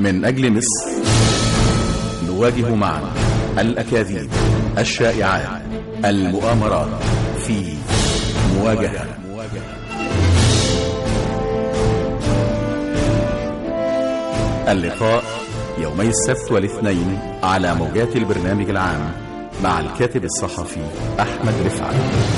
من أجل مصر نواجه معا الأكاذيب الشائعات المؤامرات في مواجهة اللقاء يومي السبت والاثنين على موجات البرنامج العام مع الكاتب الصحفي أحمد رفعت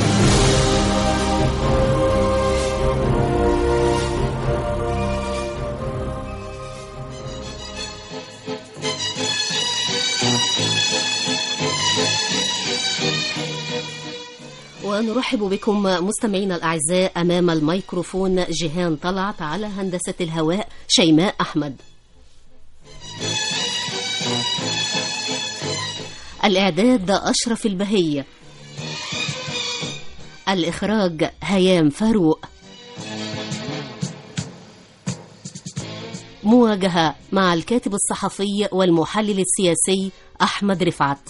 ونرحب بكم مستمعينا الأعزاء أمام الميكروفون جيهان طلعت على هندسة الهواء شيماء أحمد الإعداد أشرف البهية الإخراج هيام فاروق مواجهة مع الكاتب الصحفي والمحلل السياسي أحمد رفعت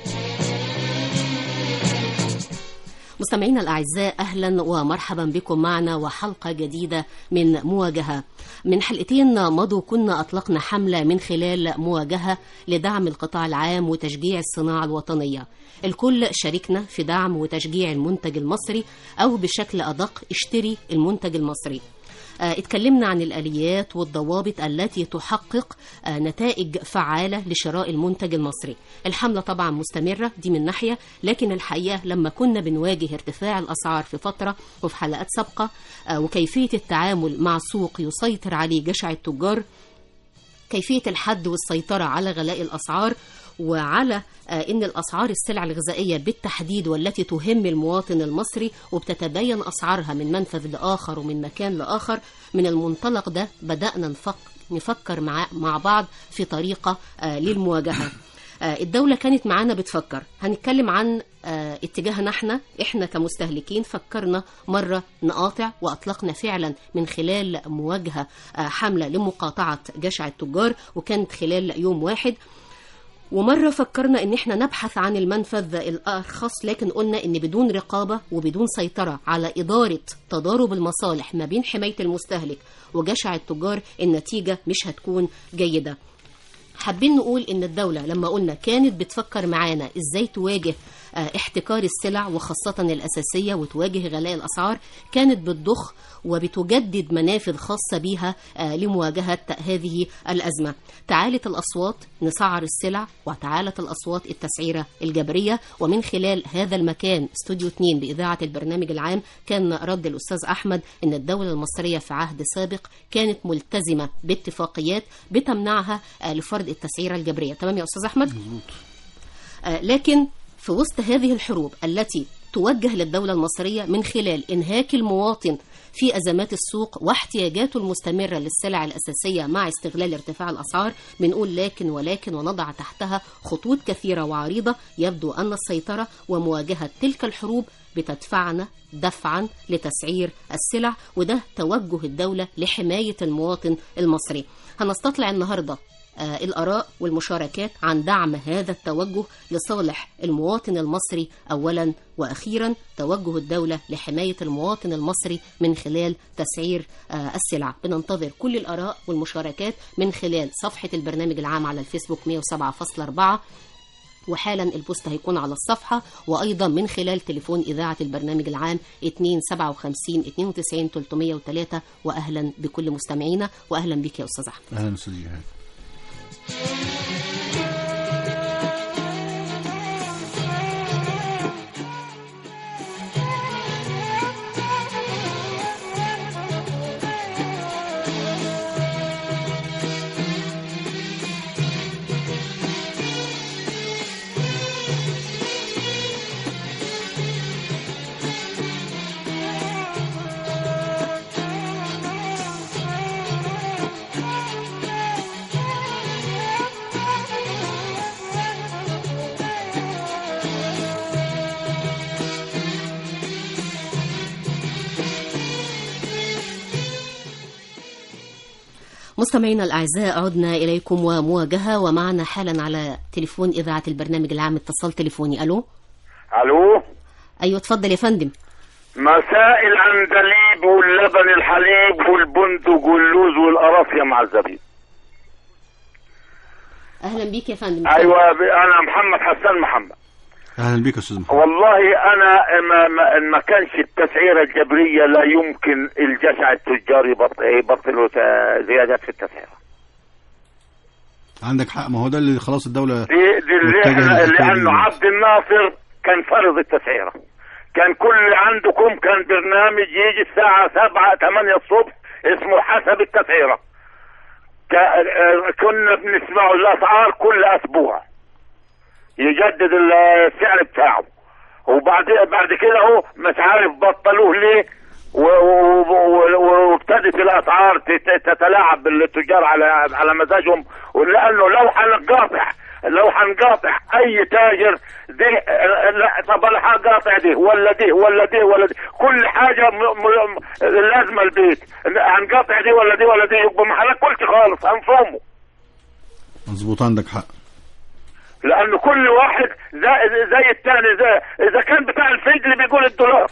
مستمعينا الأعزاء أهلا ومرحبا بكم معنا وحلقة جديدة من مواجهة من حلقتين مضوا كنا أطلقنا حملة من خلال مواجهة لدعم القطاع العام وتشجيع الصناعة الوطنية الكل شاركنا في دعم وتشجيع المنتج المصري أو بشكل أدق اشتري المنتج المصري اتكلمنا عن الآليات والضوابط التي تحقق نتائج فعالة لشراء المنتج المصري الحملة طبعا مستمرة دي من ناحية لكن الحقيقة لما كنا بنواجه ارتفاع الأسعار في فترة وفي حلقات سابقة وكيفية التعامل مع سوق يسيطر عليه جشع التجار كيفية الحد والسيطرة على غلاء الأسعار وعلى ان الاسعار السلع الغذائيه بالتحديد والتي تهم المواطن المصري وبتتباين اسعارها من منفذ لاخر ومن مكان لاخر من المنطلق ده بدانا نفكر نفكر مع مع بعض في طريقه للمواجهه الدولة كانت معانا بتفكر هنتكلم عن اتجاهنا احنا احنا كمستهلكين فكرنا مرة نقاطع واطلقنا فعلا من خلال مواجهة حملة لمقاطعة جشع التجار وكانت خلال يوم واحد ومرة فكرنا ان احنا نبحث عن المنفذ الارخص لكن قلنا ان بدون رقابة وبدون سيطرة على ادارة تضارب المصالح ما بين حماية المستهلك وجشع التجار النتيجة مش هتكون جيدة حابين نقول ان الدولة لما قلنا كانت بتفكر معانا ازاي تواجه احتكار السلع وخاصة الأساسية وتواجه غلاء الأسعار كانت بتضخ وبتجدد منافذ خاصة بها لمواجهة هذه الأزمة تعالت الأصوات نسعر السلع وتعالت الأصوات التسعيرة الجبرية ومن خلال هذا المكان استوديو 2 بإذاعة البرنامج العام كان رد الأستاذ أحمد أن الدولة المصرية في عهد سابق كانت ملتزمة باتفاقيات بتمنعها لفرض التسعيرة الجبرية تمام يا أستاذ أحمد؟ مزبوط. لكن في وسط هذه الحروب التي توجه للدولة المصرية من خلال إنهاك المواطن في أزمات السوق واحتياجاته المستمرة للسلع الأساسية مع استغلال ارتفاع الأسعار بنقول لكن ولكن ونضع تحتها خطوط كثيرة وعريضة يبدو أن السيطرة ومواجهة تلك الحروب بتدفعنا دفعا لتسعير السلع وده توجه الدولة لحماية المواطن المصري هنستطلع النهارده الآراء والمشاركات عن دعم هذا التوجه لصالح المواطن المصري أولا وأخيرا توجه الدولة لحماية المواطن المصري من خلال تسعير السلع بننتظر كل الآراء والمشاركات من خلال صفحة البرنامج العام على الفيسبوك 107.4 وحالا البوست هيكون على الصفحة وأيضا من خلال تليفون إذاعة البرنامج العام 257 92 303 وأهلا بكل مستمعينا وأهلا بك يا أستاذ أحمد أهلا أستاذ جهاد مستمعينا الأعزاء عدنا إليكم ومواجهة ومعنا حالا على تليفون إذاعة البرنامج العام اتصال تليفوني ألو الو أيوة اتفضل يا فندم مساء العندليب واللبن الحليب والبندق واللوز والقرف يا مع الزبيب اهلا بيك يا فندم ايوه ب- انا محمد حسن محمد اهلا بك يا استاذ محمد والله انا ما, ما, ما كانش التسعيره الجبريه لا يمكن الجشع التجار يبط- يبطلوا ت- زيادات في التسعيره عندك حق ما هو ده اللي خلاص الدوله دي, دي اللي متجه احنا للحكاية لانه دي. عبد الناصر كان فرض التسعيره كان كل عندكم كان برنامج يجي الساعه 7 8 الصبح اسمه حسب التسعيره كا- آه، كنا بنسمعوا الاسعار كل اسبوع يجدد السعر بتاعه وبعد بعد كده هو مش عارف بطلوه ليه و- و- و- وابتدت الاسعار تت- تتلاعب بالتجار على على مزاجهم ولانه لو هنقاطع لو هنقاطع اي تاجر دي لا طب انا هقاطع دي ولا دي ولا دي ولا دي كل حاجه م... م... لازمه البيت هنقاطع دي ولا دي ولا دي يبقى ما هناكلش خالص هنصومه مظبوط عندك حق لانه كل واحد زي, زي الثاني زي اذا كان بتاع الفجل بيقول الدولار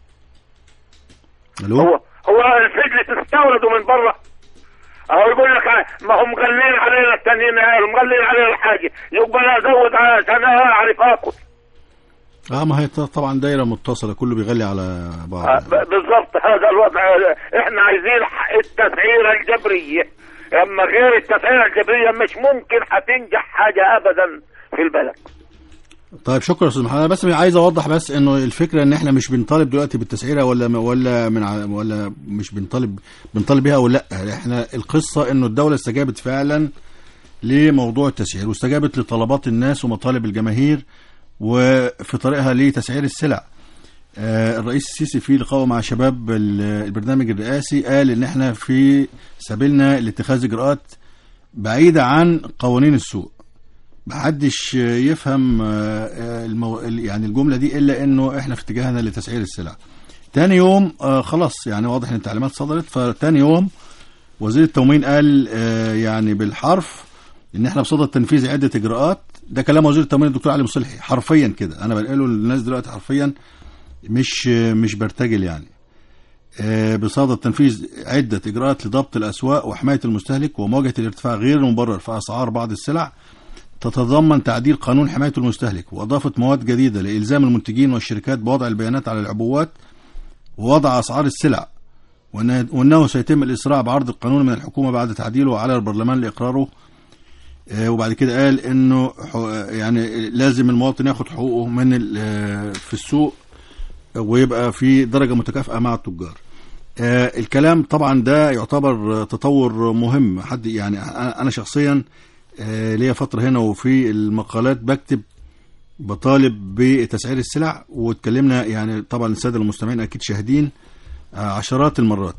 الو هو هو الفجل تستورده من بره اهو يقول لك ما هم مغلين علينا التانيين مغلين علينا الحاجه يبقى انا ازود عشان انا اعرف اكل اه ما هي ط- طبعا دايره متصله كله بيغلي على آه، بعض ب- بالضبط هذا الوضع احنا عايزين ح- التسعيره الجبريه اما غير التسعيره الجبريه مش ممكن هتنجح حاجه ابدا في البلد طيب شكرا يا استاذ محمد انا بس عايز اوضح بس انه الفكره ان احنا مش بنطالب دلوقتي بالتسعيره ولا ولا من ع- ولا مش بنطالب بنطالب بيها ولا لا احنا القصه انه الدوله استجابت فعلا لموضوع التسعير واستجابت لطلبات الناس ومطالب الجماهير وفي طريقها لتسعير السلع آه، الرئيس السيسي في لقائه مع شباب ال- البرنامج الرئاسي قال ان احنا في سبيلنا لاتخاذ اجراءات بعيده عن قوانين السوق محدش يفهم آه، المو... يعني الجمله دي الا انه احنا في اتجاهنا لتسعير السلع. تاني يوم آه، خلاص يعني واضح ان التعليمات صدرت فتاني يوم وزير التموين قال آه، يعني بالحرف ان احنا بصدد تنفيذ عده اجراءات ده كلام وزير التموين الدكتور علي مصلحي حرفيا كده انا بنقله للناس دلوقتي حرفيا مش آه، مش برتجل يعني. آه، بصدد تنفيذ عدة إجراءات لضبط الأسواق وحماية المستهلك ومواجهة الارتفاع غير المبرر في أسعار بعض السلع تتضمن تعديل قانون حماية المستهلك وإضافة مواد جديدة لإلزام المنتجين والشركات بوضع البيانات على العبوات ووضع أسعار السلع وإنه- وأنه سيتم الإسراع بعرض القانون من الحكومة بعد تعديله على البرلمان لإقراره آه، وبعد كده قال إنه حو- يعني لازم المواطن ياخد حقوقه من ال- آه، في السوق ويبقى في درجة متكافئة مع التجار آه، الكلام طبعا ده يعتبر آه، تطور مهم حد يعني أنا أنا شخصيا آه، ليا فترة هنا وفي المقالات بكتب بطالب بتسعير السلع واتكلمنا يعني طبعا السادة المستمعين أكيد شاهدين آه، عشرات المرات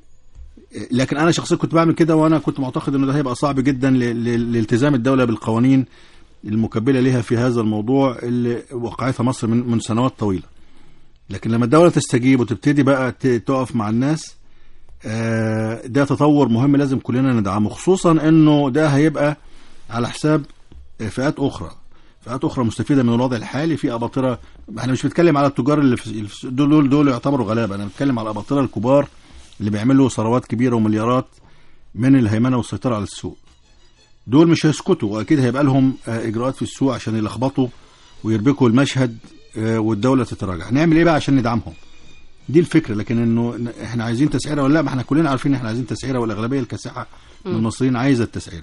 آه، لكن أنا شخصيا كنت بعمل كده وأنا كنت معتقد إنه ده هيبقى صعب جدا ل- ل- لالتزام الدولة بالقوانين المكبلة لها في هذا الموضوع اللي وقعتها مصر من من سنوات طويلة لكن لما الدولة تستجيب وتبتدي بقى ت- تقف مع الناس آه، ده تطور مهم لازم كلنا ندعمه خصوصا انه ده هيبقى على حساب فئات اخرى فئات اخرى مستفيده من الوضع الحالي في اباطره احنا مش بنتكلم على التجار اللي في اللي في- دول دول, دول يعتبروا غلابه انا بتكلم على الاباطره الكبار اللي بيعملوا ثروات كبيره ومليارات من الهيمنه والسيطره على السوق دول مش هيسكتوا واكيد هيبقى لهم آه، اجراءات في السوق عشان يلخبطوا ويربكوا المشهد آه، والدوله تتراجع نعمل ايه بقى عشان ندعمهم دي الفكره لكن انه ن- احنا عايزين تسعيره ولا لا ما احنا كلنا عارفين ان احنا عايزين تسعيره والاغلبيه الكاسحه من المصريين عايزه التسعيره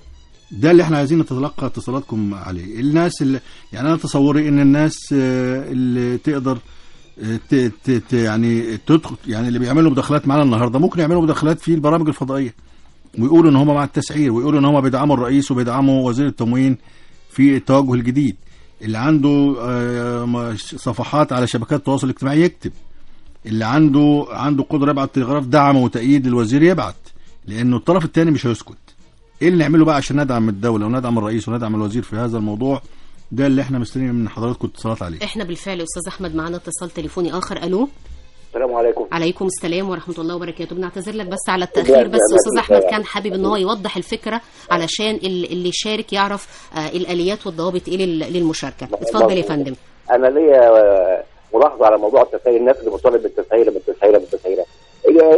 ده اللي احنا عايزين نتلقى اتصالاتكم عليه الناس اللي يعني انا تصوري ان الناس آه، اللي تقدر آه، ت ت ت يعني تدخل يعني اللي بيعملوا مداخلات معانا النهارده ممكن يعملوا مداخلات في البرامج الفضائيه ويقولوا ان هم مع التسعير ويقولوا ان هم بيدعموا الرئيس وبيدعموا وزير التموين في التوجه الجديد اللي عنده آه، م- صفحات على شبكات التواصل الاجتماعي يكتب اللي عنده عنده قدره يبعت تلغراف دعم وتأييد للوزير يبعت لانه الطرف الثاني مش هيسكت ايه اللي نعمله بقى عشان ندعم الدوله وندعم الرئيس وندعم الوزير في هذا الموضوع ده اللي احنا مستنيين من حضراتكم اتصالات عليه احنا بالفعل يا استاذ احمد معانا اتصال تليفوني اخر الو السلام عليكم عليكم السلام ورحمه الله وبركاته بنعتذر لك بس على التاخير بس استاذ احمد كان حابب ان هو يوضح الفكره علشان ال- اللي يشارك يعرف آه، الاليات والضوابط ايه لل- للمشاركه اتفضل يا فندم انا ليا آه، ملاحظه على موضوع التسعير الناس اللي بتطالب بالتسعيره بالتسعيره بالتسعيره هي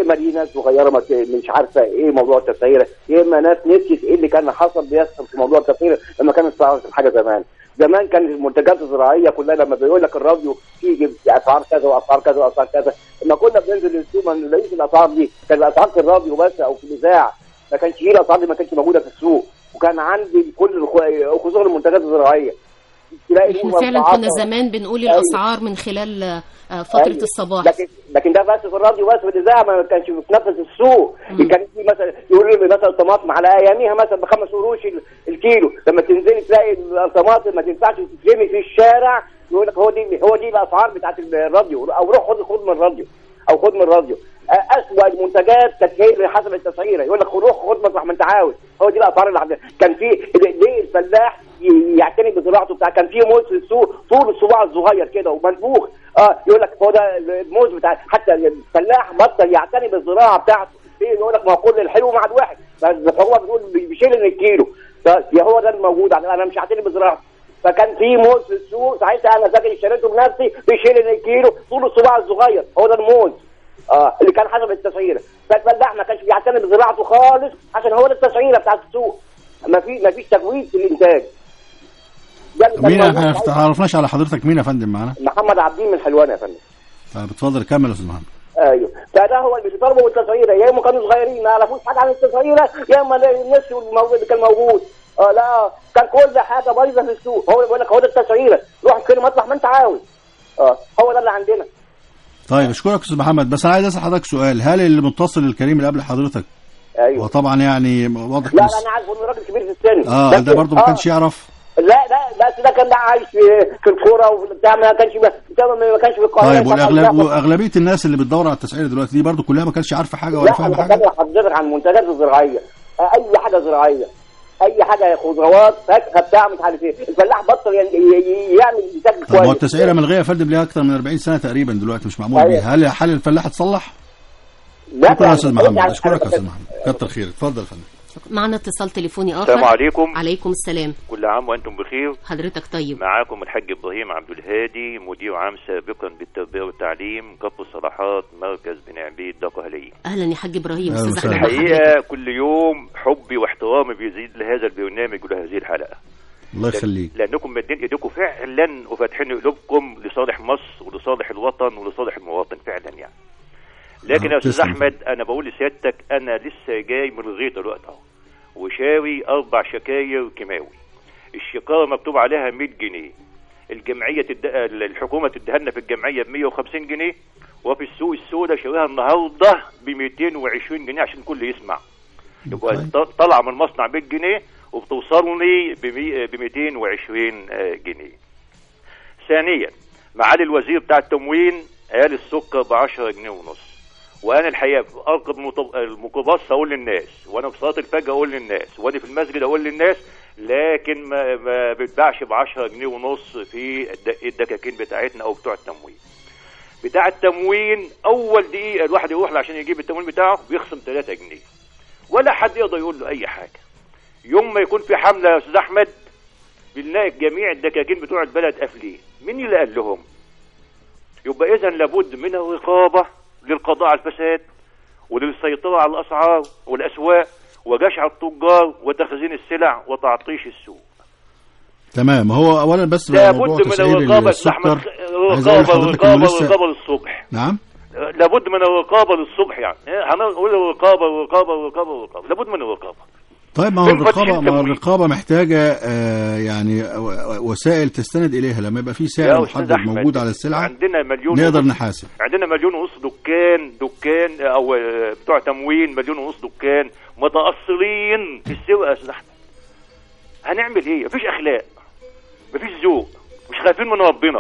اما دي ناس صغيره ما ت- مش عارفه ايه موضوع التسعيره يا اما ناس نسيت ايه اللي كان حصل بيحصل في موضوع التسعيره لما كانت تعرف حاجه زمان زمان كان المنتجات الزراعيه كلها لما بيقول لك الراديو فيه اسعار كذا واسعار كذا واسعار كذا لما كنا بننزل السوق ما نلاقيش الاسعار دي كان الاسعار في الراديو بس او في الاذاعه ما كانش هي الاسعار دي ما كانتش موجوده في السوق وكان عندي كل الخ- خصوصا المنتجات الزراعيه تلاقي احنا الأمة فعلا بتعطل. كنا زمان بنقول أيوة. الاسعار من خلال آه، فتره أيوة. الصباح لكن لكن ده بس في الراديو بس في الاذاعه ما كانش بتنفذ السوق مم. كان في مثلا يقول لي مثلا الطماطم على اياميها مثلا بخمس قروش ال- الكيلو لما تنزلي تلاقي الطماطم ما تنفعش تترمي في الشارع يقول لك هو دي هو دي الاسعار بتاعت الراديو او روح خد خد من الراديو او خد من الراديو أ- اسوأ المنتجات كانت هي اللي حسب التسعيره يقول لك روح خد مطرح ما انت عاوز هو دي الاسعار اللي عندنا كان في ليه الفلاح ي- يعتني بزراعته بتاع كان في موز في السوق طول الصباع الصغير كده ومنفوخ اه يقول لك هو ده الموز بتاع حتى الفلاح بطل يعتني بالزراعه بتاعته ليه يقول لك ما هو كل الحلو مع الوحش بس هو بيقول بي- بيشيل الكيلو ده- يا هو ده الموجود عندنا انا مش هعتني بزراعته فكان في موز في السوق ساعتها انا فاكر اشتريته بنفسي بيشيل الكيلو طول الصباع الصغير هو ده الموز اه اللي كان حسب التسعيره فالفلاح ما كانش بيعتني بزراعته خالص عشان هو ده التسعيره بتاعت السوق ما في ما فيش تجويد في الانتاج ده اللي كان مين موجود احنا ساعتها. ما عرفناش على حضرتك مين يا فندم معانا محمد عبدين من حلوان يا فندم طيب اتفضل كمل يا استاذ محمد ايوه فده هو اللي بيطالبوا بالتسعيره يا اما كانوا صغيرين ما يعرفوش حاجه عن التسعيره يا اما الناس الموجود اللي كان موجود اه لا كان كل حاجه بايظه في السوق هو بيقول لك هو ده التسعيره روح كل مطرح ما انت عاوز اه هو ده اللي عندنا طيب اشكرك يا استاذ محمد بس انا عايز اسال حضرتك سؤال هل اللي متصل الكريم اللي قبل حضرتك ايوه وطبعا يعني واضح لا لا بس- انا عارف انه راجل كبير في السن اه بس- ده برضه ما كانش يعرف لا لا بس ده كان ده عايش في في الكوره وبتاع ما كانش ما ما كانش في القاهره طيب كان والاغلب عايش- واغلبيه الناس اللي بتدور على التسعير دلوقتي دي برضه كلها ما كانتش عارفه حاجه ولا لا فاهمه انا حاجه بكلم حضرتك عن المنتجات الزراعيه آه، اي حاجه زراعيه اي حاجه خضروات فاكهه بتاع مش عارف ايه الفلاح بطل ي- ي- يعمل انتاج طب ما هو كويس التسعيره ملغيه يا فندم ليها اكتر من 40 سنه تقريبا دلوقتي مش معمول أيوة. بيها هل حل الفلاح اتصلح؟ لا شكرا يا يعني استاذ أنا- محمد أنا- اشكرك يا أنا- استاذ محمد كتر خيرك اتفضل يا فندم معنا اتصال تليفوني اخر السلام عليكم عليكم السلام كل عام وانتم بخير حضرتك طيب معاكم الحاج ابراهيم عبد الهادي مدير عام سابقا بالتربيه والتعليم كفر الصلاحات مركز بن عبيد دقهليه اهلا يا حاج ابراهيم أهلا استاذ وسهلا. احمد حضرتك. الحقيقه كل يوم حبي واحترامي بيزيد لهذا البرنامج ولهذه الحلقه الله لأن- يخليك لانكم مادين ايديكم فعلا وفاتحين قلوبكم لصالح مصر ولصالح الوطن ولصالح المواطن فعلا يعني لكن آه، يا استاذ تسلم. احمد انا بقول لسيادتك انا لسه جاي من الغيط دلوقتي اهو وشاوي اربع شكاير كيماوي الشكاره مكتوب عليها 100 جنيه الجمعيه تد... الحكومه تديها لنا في الجمعيه ب 150 جنيه وفي السوق السوداء شاريها النهارده ب 220 جنيه عشان الكل يسمع يبقى طيب. ط- طالعه من المصنع 100 جنيه وبتوصلني ب 220 آه، جنيه. ثانيا معالي الوزير بتاع التموين قال السكر ب 10 جنيه ونص. وانا الحقيقه اركب المط- الميكروباص اقول للناس وانا في صلاه الفجر اقول للناس وانا في المسجد اقول للناس لكن ما, ما بتباعش ب 10 جنيه ونص في الد- الدكاكين بتاعتنا او بتوع التموين. بتاع التموين اول دقيقه الواحد يروح له عشان يجيب التموين بتاعه بيخصم 3 جنيه. ولا حد يقدر يقول له اي حاجه. يوم ما يكون في حمله يا استاذ احمد بنلاقي جميع الدكاكين بتوع البلد قافلين مين اللي قال لهم يبقى اذا لابد من الرقابه للقضاء على الفساد وللسيطره على الاسعار والاسواق وجشع التجار وتخزين السلع وتعطيش السوق تمام هو اولا بس لابد موضوع من تسعير الرقابه يا أستاذ السكر احمد عايز اقول الرقابه لحضرتك انه الرقابه لسه الرقابه للصبح نعم لابد من الرقابه للصبح يعني هنقول الرقابه الرقابه الرقابه الرقابه لابد من الرقابه طيب ما هو فين فتح الرقابه ما هو التموين؟ الرقابه محتاجه آه يعني و- وسائل تستند اليها لما يبقى في يا سعر أستاذ محدد أحمد، موجود على السلعه عندنا مليون نقدر ونص- نحاسب عندنا مليون ونص دكان دكان او آه، بتوع تموين مليون ونص دكان متأصلين في السوق يا استاذ احمد هنعمل ايه مفيش اخلاق مفيش ذوق مش خايفين من ربنا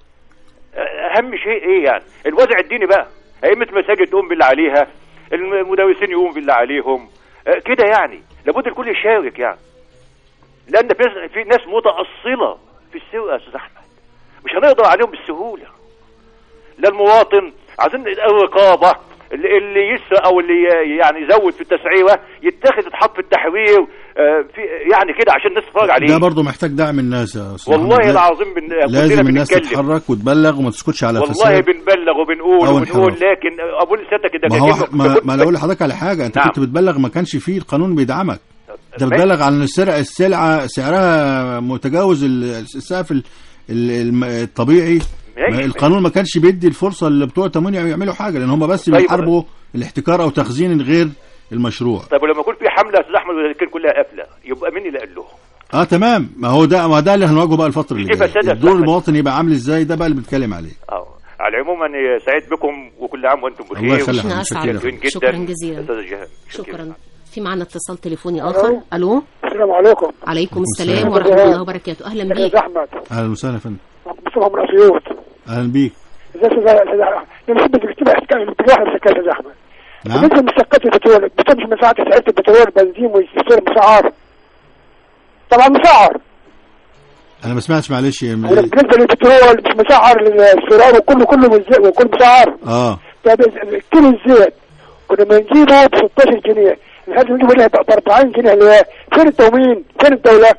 آه، اهم شيء ايه يعني الوضع الديني بقى ائمه المساجد تقوم باللي عليها المدرسين يقوم باللي عليهم آه، كده يعني لابد الكل يشارك يعني لان في في ناس متأصلة في السوق يا استاذ احمد مش هنقدر عليهم بالسهوله لا المواطن عايزين الرقابه اللي, اللي يسرق او اللي ي- يعني يزود في التسعيره يتاخد يتحط في التحرير آه، في يعني كده عشان الناس تتفرج عليه ده برضه محتاج دعم الناس يا أستاذ والله محمد. لا- العظيم بن... كلنا لازم الناس بنتكلم. تتحرك وتبلغ وما تسكتش على والله فساد بنبلغ وبنقول أو وبنقول انحراف. لكن اقول لسيادتك ده ما هو كأنه- ما, كنت- ما انا اقول لحضرتك على حاجه انت نعم. كنت بتبلغ ما كانش فيه القانون بيدعمك انت ما- بتبلغ عن السرقه السلعه سعرها متجاوز ال- السقف ال- ال- الم- الطبيعي ماشي. ما القانون ما كانش بيدي الفرصه اللي بتوع التموين يعملوا حاجه لان هم بس طيب. بيحاربوا الاحتكار او تخزين غير المشروع طيب ولما يكون في حمله يا استاذ احمد كان كلها قافله يبقى مين اللي قال له؟ اه تمام ما هو ده ما ده اللي هنواجهه بقى الفتره اللي في فساد جايه يا الدور أحمد. المواطن يبقى عامل ازاي ده بقى اللي بنتكلم عليه اه على العموم انا سعيد بكم وكل عام وانتم بخير الله يخليك إحنا متشكر أسعد. يا فندم. شاكرين جدا شكراً جزيلاً. استاذ جهاد شكرا في معنا اتصال تليفوني اخر الو السلام عليكم عليكم السلام السلام. ورحمه الله وبركاته اهلا يا بيك احمد اهلا وسهلا يا فندم بصفهم من اسيوط اهلا بيك ازاي استاذ نحب تكتب الاتجاه المسكات يا احمد نعم بالنسبه لمسكات البترول بتمشي من ساعه سعر البترول بنزين ويصير مسعر طبعا مسعر انا ما سمعتش معلش بالنسبه للبترول مش مسعر للسرار وكله كله مز- وكل مسعر اه طب كيلو الزيت كنا بنجيبه ب 16 جنيه لحد نجيبه هنا ب 40 جنيه اللي هي فين التومين فين الدوله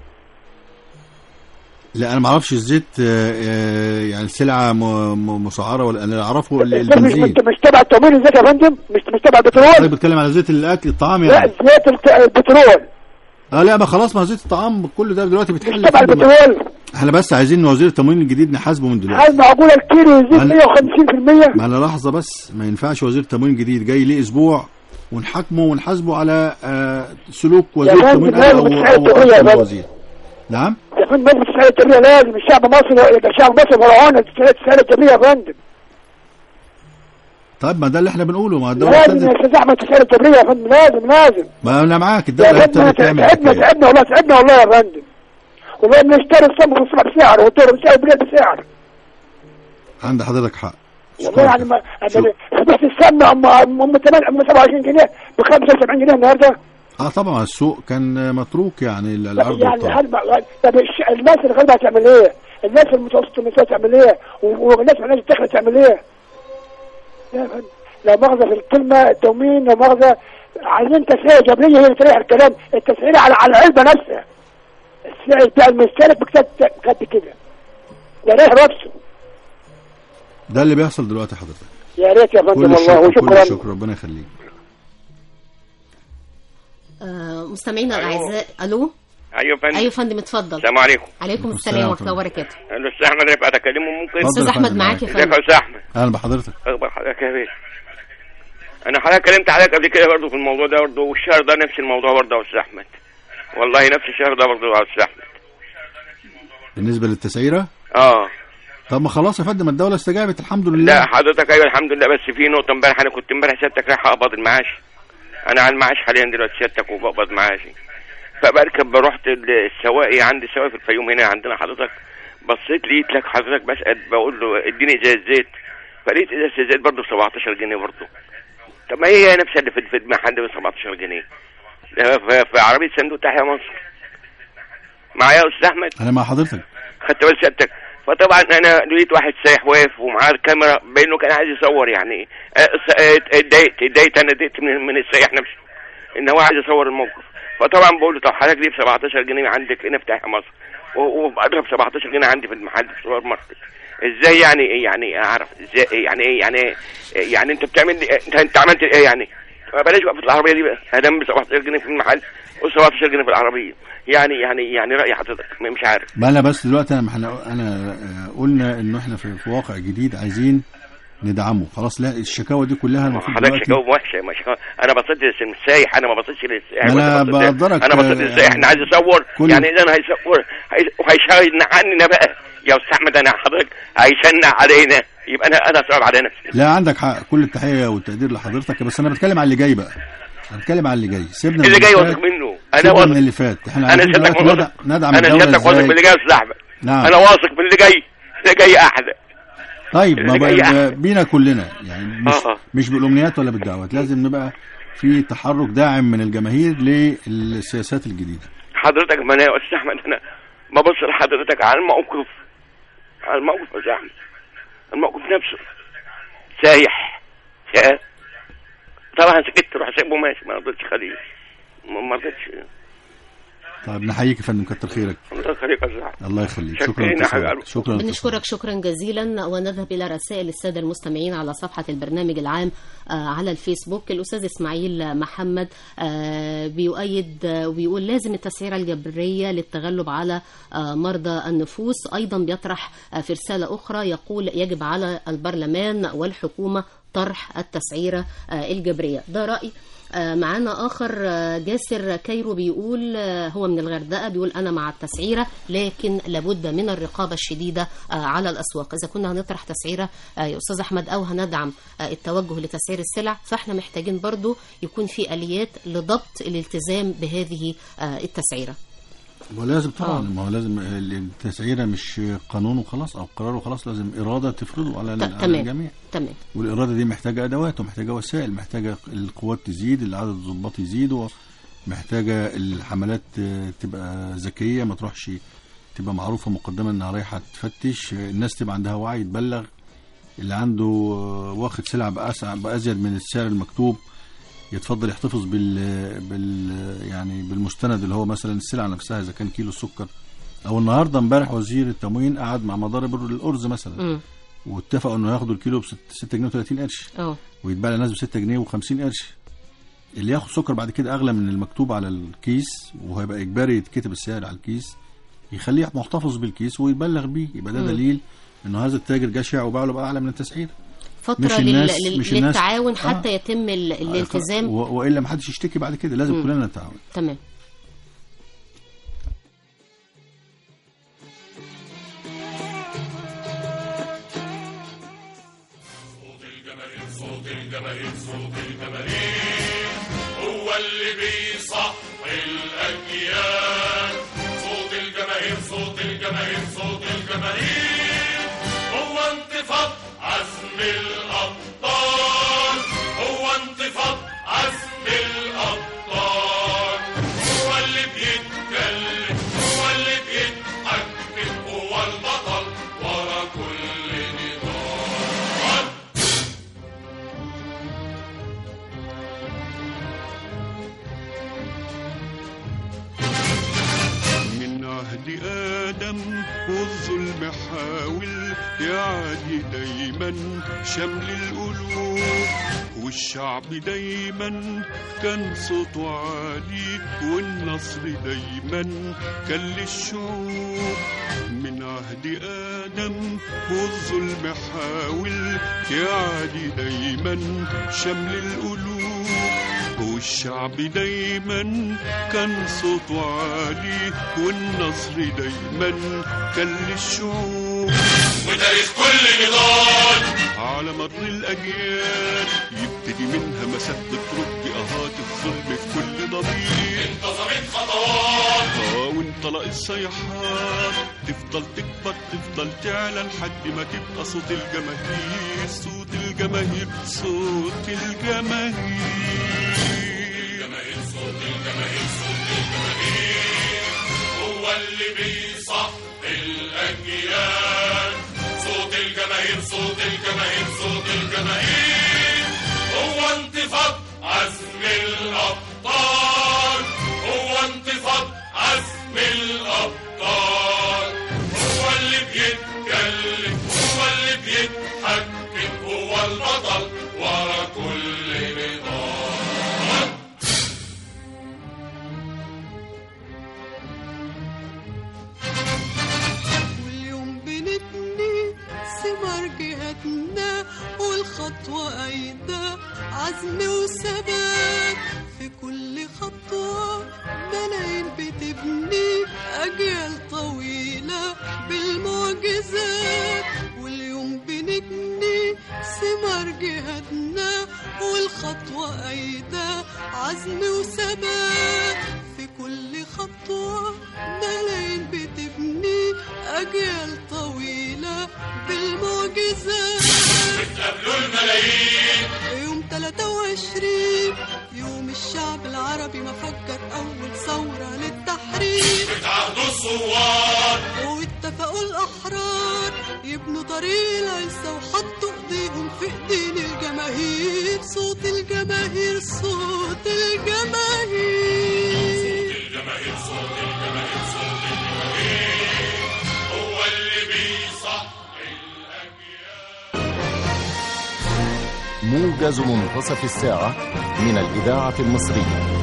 لا انا ما اعرفش الزيت آه، آه، يعني سلعه م- م- مسعره ولا انا اعرفه ال- الزيت مش البنزين مش تبع التومين الزيت يا فندم مش مش تبع حضرتك البترول بتتكلم على زيت الاكل الطعام لا يعني زيت الت- البترول اه لا ما خلاص ما زيت الطعام كل ده دلوقتي مش بيتحل تبع لحد ما- البترول احنا بس عايزين وزير التموين الجديد نحاسبه من دلوقتي هل معقول الكيلو يزيد هل- 150% ما انا لحظه بس ما ينفعش وزير تموين جديد جاي ليه اسبوع ونحاكمه ونحاسبه على آه، سلوك وزير فندم، التموين لازم او تساعد او الدولة يا أكثر فندم. وزير نعم يا فندم لازم تسعير الجميع لازم الشعب المصري الشعب المصري فرعون تسعير الجميع يا فندم طيب ما ده اللي احنا بنقوله ما الدوله لازم بتنزل يا استاذ احمد تسعير الجميع يا فندم لازم لازم ما انا معاك يا الدوله هي فندم ابتدت تعمل تعبنا الحكاية. تعبنا والله تعبنا والله يا فندم والله بنشتري الصمغ والصبح بسعر والدور بسعر والبلاد بسعر عند حضرتك حق والله يعني ما شوف. أنا- بس السمنه ام ام ام 8 ام 27 جنيه ب 75 جنيه النهارده اه طبعا السوق كان متروك يعني العرض يعني والطلب هل بقى- طب الش- الناس الغلبة هتعمل ايه؟ الناس المتوسطة المستوى تعمل ايه؟ و- والناس الناس الداخلة تعمل ايه؟ يا فندم، لا مؤاخذة في الكلمة التومين لا مؤاخذة عايزين تسعير جبرية هي اللي تريح الكلام التسعير على على العلبة نفسها السعر بتاع المستهلك بكتاب قد كده يا ريت نفسه ده اللي بيحصل دلوقتي حضرتك يا ريت يا فندم كل والله الشكر كل وشكرا الشكر ربنا يخليك آه، مستمعينا الاعزاء الو ايوه يا فندم ايوه يا فندم اتفضل السلام عليكم عليكم السلام السلام ورحمه الله ورحمة وبركاته الاستاذ احمد رفعت اكلمه ممكن اتفضل. استاذ يا احمد فندم، معاك يا ازيك يا فندم استاذ احمد اهلا بحضرتك اخبار حضرتك يا بيه انا حضرتك كلمت حضرتك قبل كده برضه في الموضوع ده برضه والشهر ده نفس الموضوع برضه يا استاذ احمد والله نفس الشهر ده برضه يا استاذ احمد بالنسبه للتسعيره اه طب ما خلاص يا فندم الدوله استجابت الحمد لله لا حضرتك ايوه الحمد لله بس في نقطه امبارح انا كنت امبارح سيادتك رايح اقبض المعاش انا على المعاش حاليا دلوقتي سيادتك وبقبض معاشي فبركب رحت السواقي عندي سواقي في الفيوم هنا عندنا حضرتك بصيت لقيت لك حضرتك بسال بقول له اديني ازازه زيت فلقيت ازازه الزيت برضه ب 17 جنيه برضه طب ما هي نفسها اللي في في المحل ب 17 جنيه في في عربيه صندوق تحيا مصر معايا يا استاذ احمد انا مع حضرتك خدت بال سيادتك فطبعا انا لقيت واحد سايح واقف ومعاه الكاميرا باين له كان عايز يصور يعني آه، س- آه، اتضايقت اتضايقت انا اتضايقت من, من السايح نفسه ان هو عايز يصور الموقف فطبعا بقول له طب حضرتك ليه ب 17 جنيه عندك هنا في تحيا مصر و- وبقدرها ب 17 جنيه عندي في المحل في السوبر ماركت ازاي يعني ايه يعني اعرف ازاي إيه يعني ايه يعني ايه يعني انت بتعمل لي انت انت عملت ايه يعني ما بلاش بقى في العربيه دي بقى ادام ب 17 جنيه في المحل و17 جنيه في العربيه يعني يعني يعني راي حضرتك مش عارف ما انا بس دلوقتي انا احنا انا آه، قلنا انه احنا في, في واقع جديد عايزين ندعمه خلاص لا الشكاوى دي كلها المفروض حضرتك دلوقتي شكاوى وحشه ما شكاوى انا بصيت للسايح انا ما بصيتش للسايح ما أنا وأنت بصيت- بقدرك، انا بصيت آه، للسايح انا عايز اصور كل- يعني اذا هيصور هي- وهيشهد عننا بقى يا استاذ احمد انا حضرتك هيشنع علينا يبقى انا انا صعب على نفسي لا عندك حق كل التحيه والتقدير لحضرتك بس انا بتكلم على اللي جاي بقى انا بتكلم على اللي جاي سيبنا من اللي جاي فات، واثق منه انا سيبنا من واثق اللي فات احنا انا عايزين شدك دلوقتي واثق ندع- ندعم انا الدوله شدك واثق ازاي باللي جاي يا استاذ احمد نعم انا واثق باللي جاي اللي جاي احلى طيب ما اللي جاي بقى أحسن. بينا كلنا يعني مش آه. مش بالامنيات ولا بالدعوات لازم نبقى في تحرك داعم من الجماهير للسياسات الجديده حضرتك ما انا يا استاذ احمد انا ببص لحضرتك على الموقف على الموقف يا استاذ احمد الموقف نفسه سايح يا طبعا سكت روح سيبه ماشي ما رضيتش خليه ما ما رضيتش طيب نحييك يا فندم كتر خيرك الله يخليك يا زعل الله يخليك شكرا شكرا يا لاتصالك. حبيبي. شكرا لاتصالك. بنشكرك شكرا جزيلا ونذهب إلى رسائل السادة المستمعين على صفحة البرنامج العام آه، على الفيسبوك الأستاذ إسماعيل محمد آه، بيؤيد آه، وبيقول لازم التسعيرة الجبرية للتغلب على آه، مرضى النفوس أيضا بيطرح آه، في رسالة أخرى يقول يجب على البرلمان والحكومة طرح التسعيرة آه، الجبرية ده رأي آه، معانا آخر آه، جاسر كايرو بيقول آه، هو من الغردقة بيقول أنا مع التسعيرة لكن لابد من الرقابة الشديدة آه، على الأسواق إذا كنا هنطرح تسعيرة آه، يا أستاذ أحمد أو هندعم آه، التوجه لتسعير السلع فإحنا محتاجين برضو يكون في آليات لضبط الالتزام بهذه آه، التسعيرة ولازم طبعا آه. ما هو لازم التسعيره مش قانون وخلاص او قرار وخلاص لازم اراده تفرضه على, ت- على تمام. الجميع تمام والاراده دي محتاجه ادوات ومحتاجه وسائل محتاجه القوات تزيد عدد الضباط يزيد محتاجه الحملات آه، تبقى ذكيه ما تروحش تبقى معروفه مقدما انها رايحه تفتش آه، الناس تبقى عندها وعي تبلغ اللي عنده آه، واخد سلعه بأسع بازيد من السعر المكتوب يتفضل يحتفظ بال بال يعني بالمستند اللي هو مثلا السلعه نفسها اذا كان كيلو السكر او النهارده امبارح وزير التموين قعد مع مضارب الارز مثلا مم. واتفقوا انه ياخدوا الكيلو ب 6 جنيه و30 قرش اه ويتباع للناس ب 6 جنيه و50 قرش اللي ياخد سكر بعد كده اغلى من المكتوب على الكيس وهيبقى اجباري يتكتب السعر على الكيس يخليه محتفظ بالكيس ويبلغ بيه يبقى ده مم. دليل انه هذا التاجر جشع وباع له بقى اعلى من التسعير فترة مش لل... الناس- لل... مش الناس- للتعاون آه. حتى يتم ال... الالتزام و... والا ما حدش يشتكي بعد كده لازم مم. كلنا نتعاون تمام صوت الجماهير صوت الجماهير هو اللي بيصحي الأجيال صوت الجماهير صوت الجماهير صوت الجماهير هو انتفاض عزم الأبطال هو انتفاض عزم الأبطال هو اللي بيتكلم هو اللي بيتحكم هو البطل ورا كل نضال من عهد آدم والظلم حاول يعادي دايما شمل القلوب والشعب دايما كان صوته عالي والنصر دايما كان للشعوب من عهد آدم والظلم حاول يعادي دايما شمل القلوب والشعب دايما كان صوته عالي والنصر دايما كان للشعوب وتاريخ كل نضال على مر الأجيال يبتدي منها مسات بترد أهات الظلم في كل ضمير انتظمت خطوات اه وانطلق الصيحات تفضل تكبر تفضل تعلى لحد ما تبقى صوت الجماهير صوت الجماهير صوت الجماهير الجماهير صوت الجماهير صوت الجماهير هو اللي بيصحي الأجيال صوت الجماهير صوت الجماهير صوت الجماهير هو انتفاض عزم الأبطال هو انتفاض عزم الأبطال هو اللي بيتكلم هو اللي بيتحكم هو البطل ورا كل نضال واليوم بنبني ثمار جهادنا والخطوة أيضا عزم وثبات في كل خطوة ملايين بتبني أجيال طويلة بالمعجزات واليوم بنبني ثمار جهادنا والخطوة أيضا عزم وثبات في كل خطوة ملايين بتبني أجيال طويلة بالمعجزات بتقابلوا الملايين يوم 23 يوم الشعب العربي ما فكر أول ثورة للتحرير بتعهدوا الثوار واتفقوا الأحرار يبنوا طريق العزة وحطوا إيديهم في إيدين الجماهير صوت الجماهير الجماهير صوت الجماهير الجماهير صوت الجماهير صوت الجماهير هو اللي بيصحي موجز منتصف الساعة من الإذاعة المصرية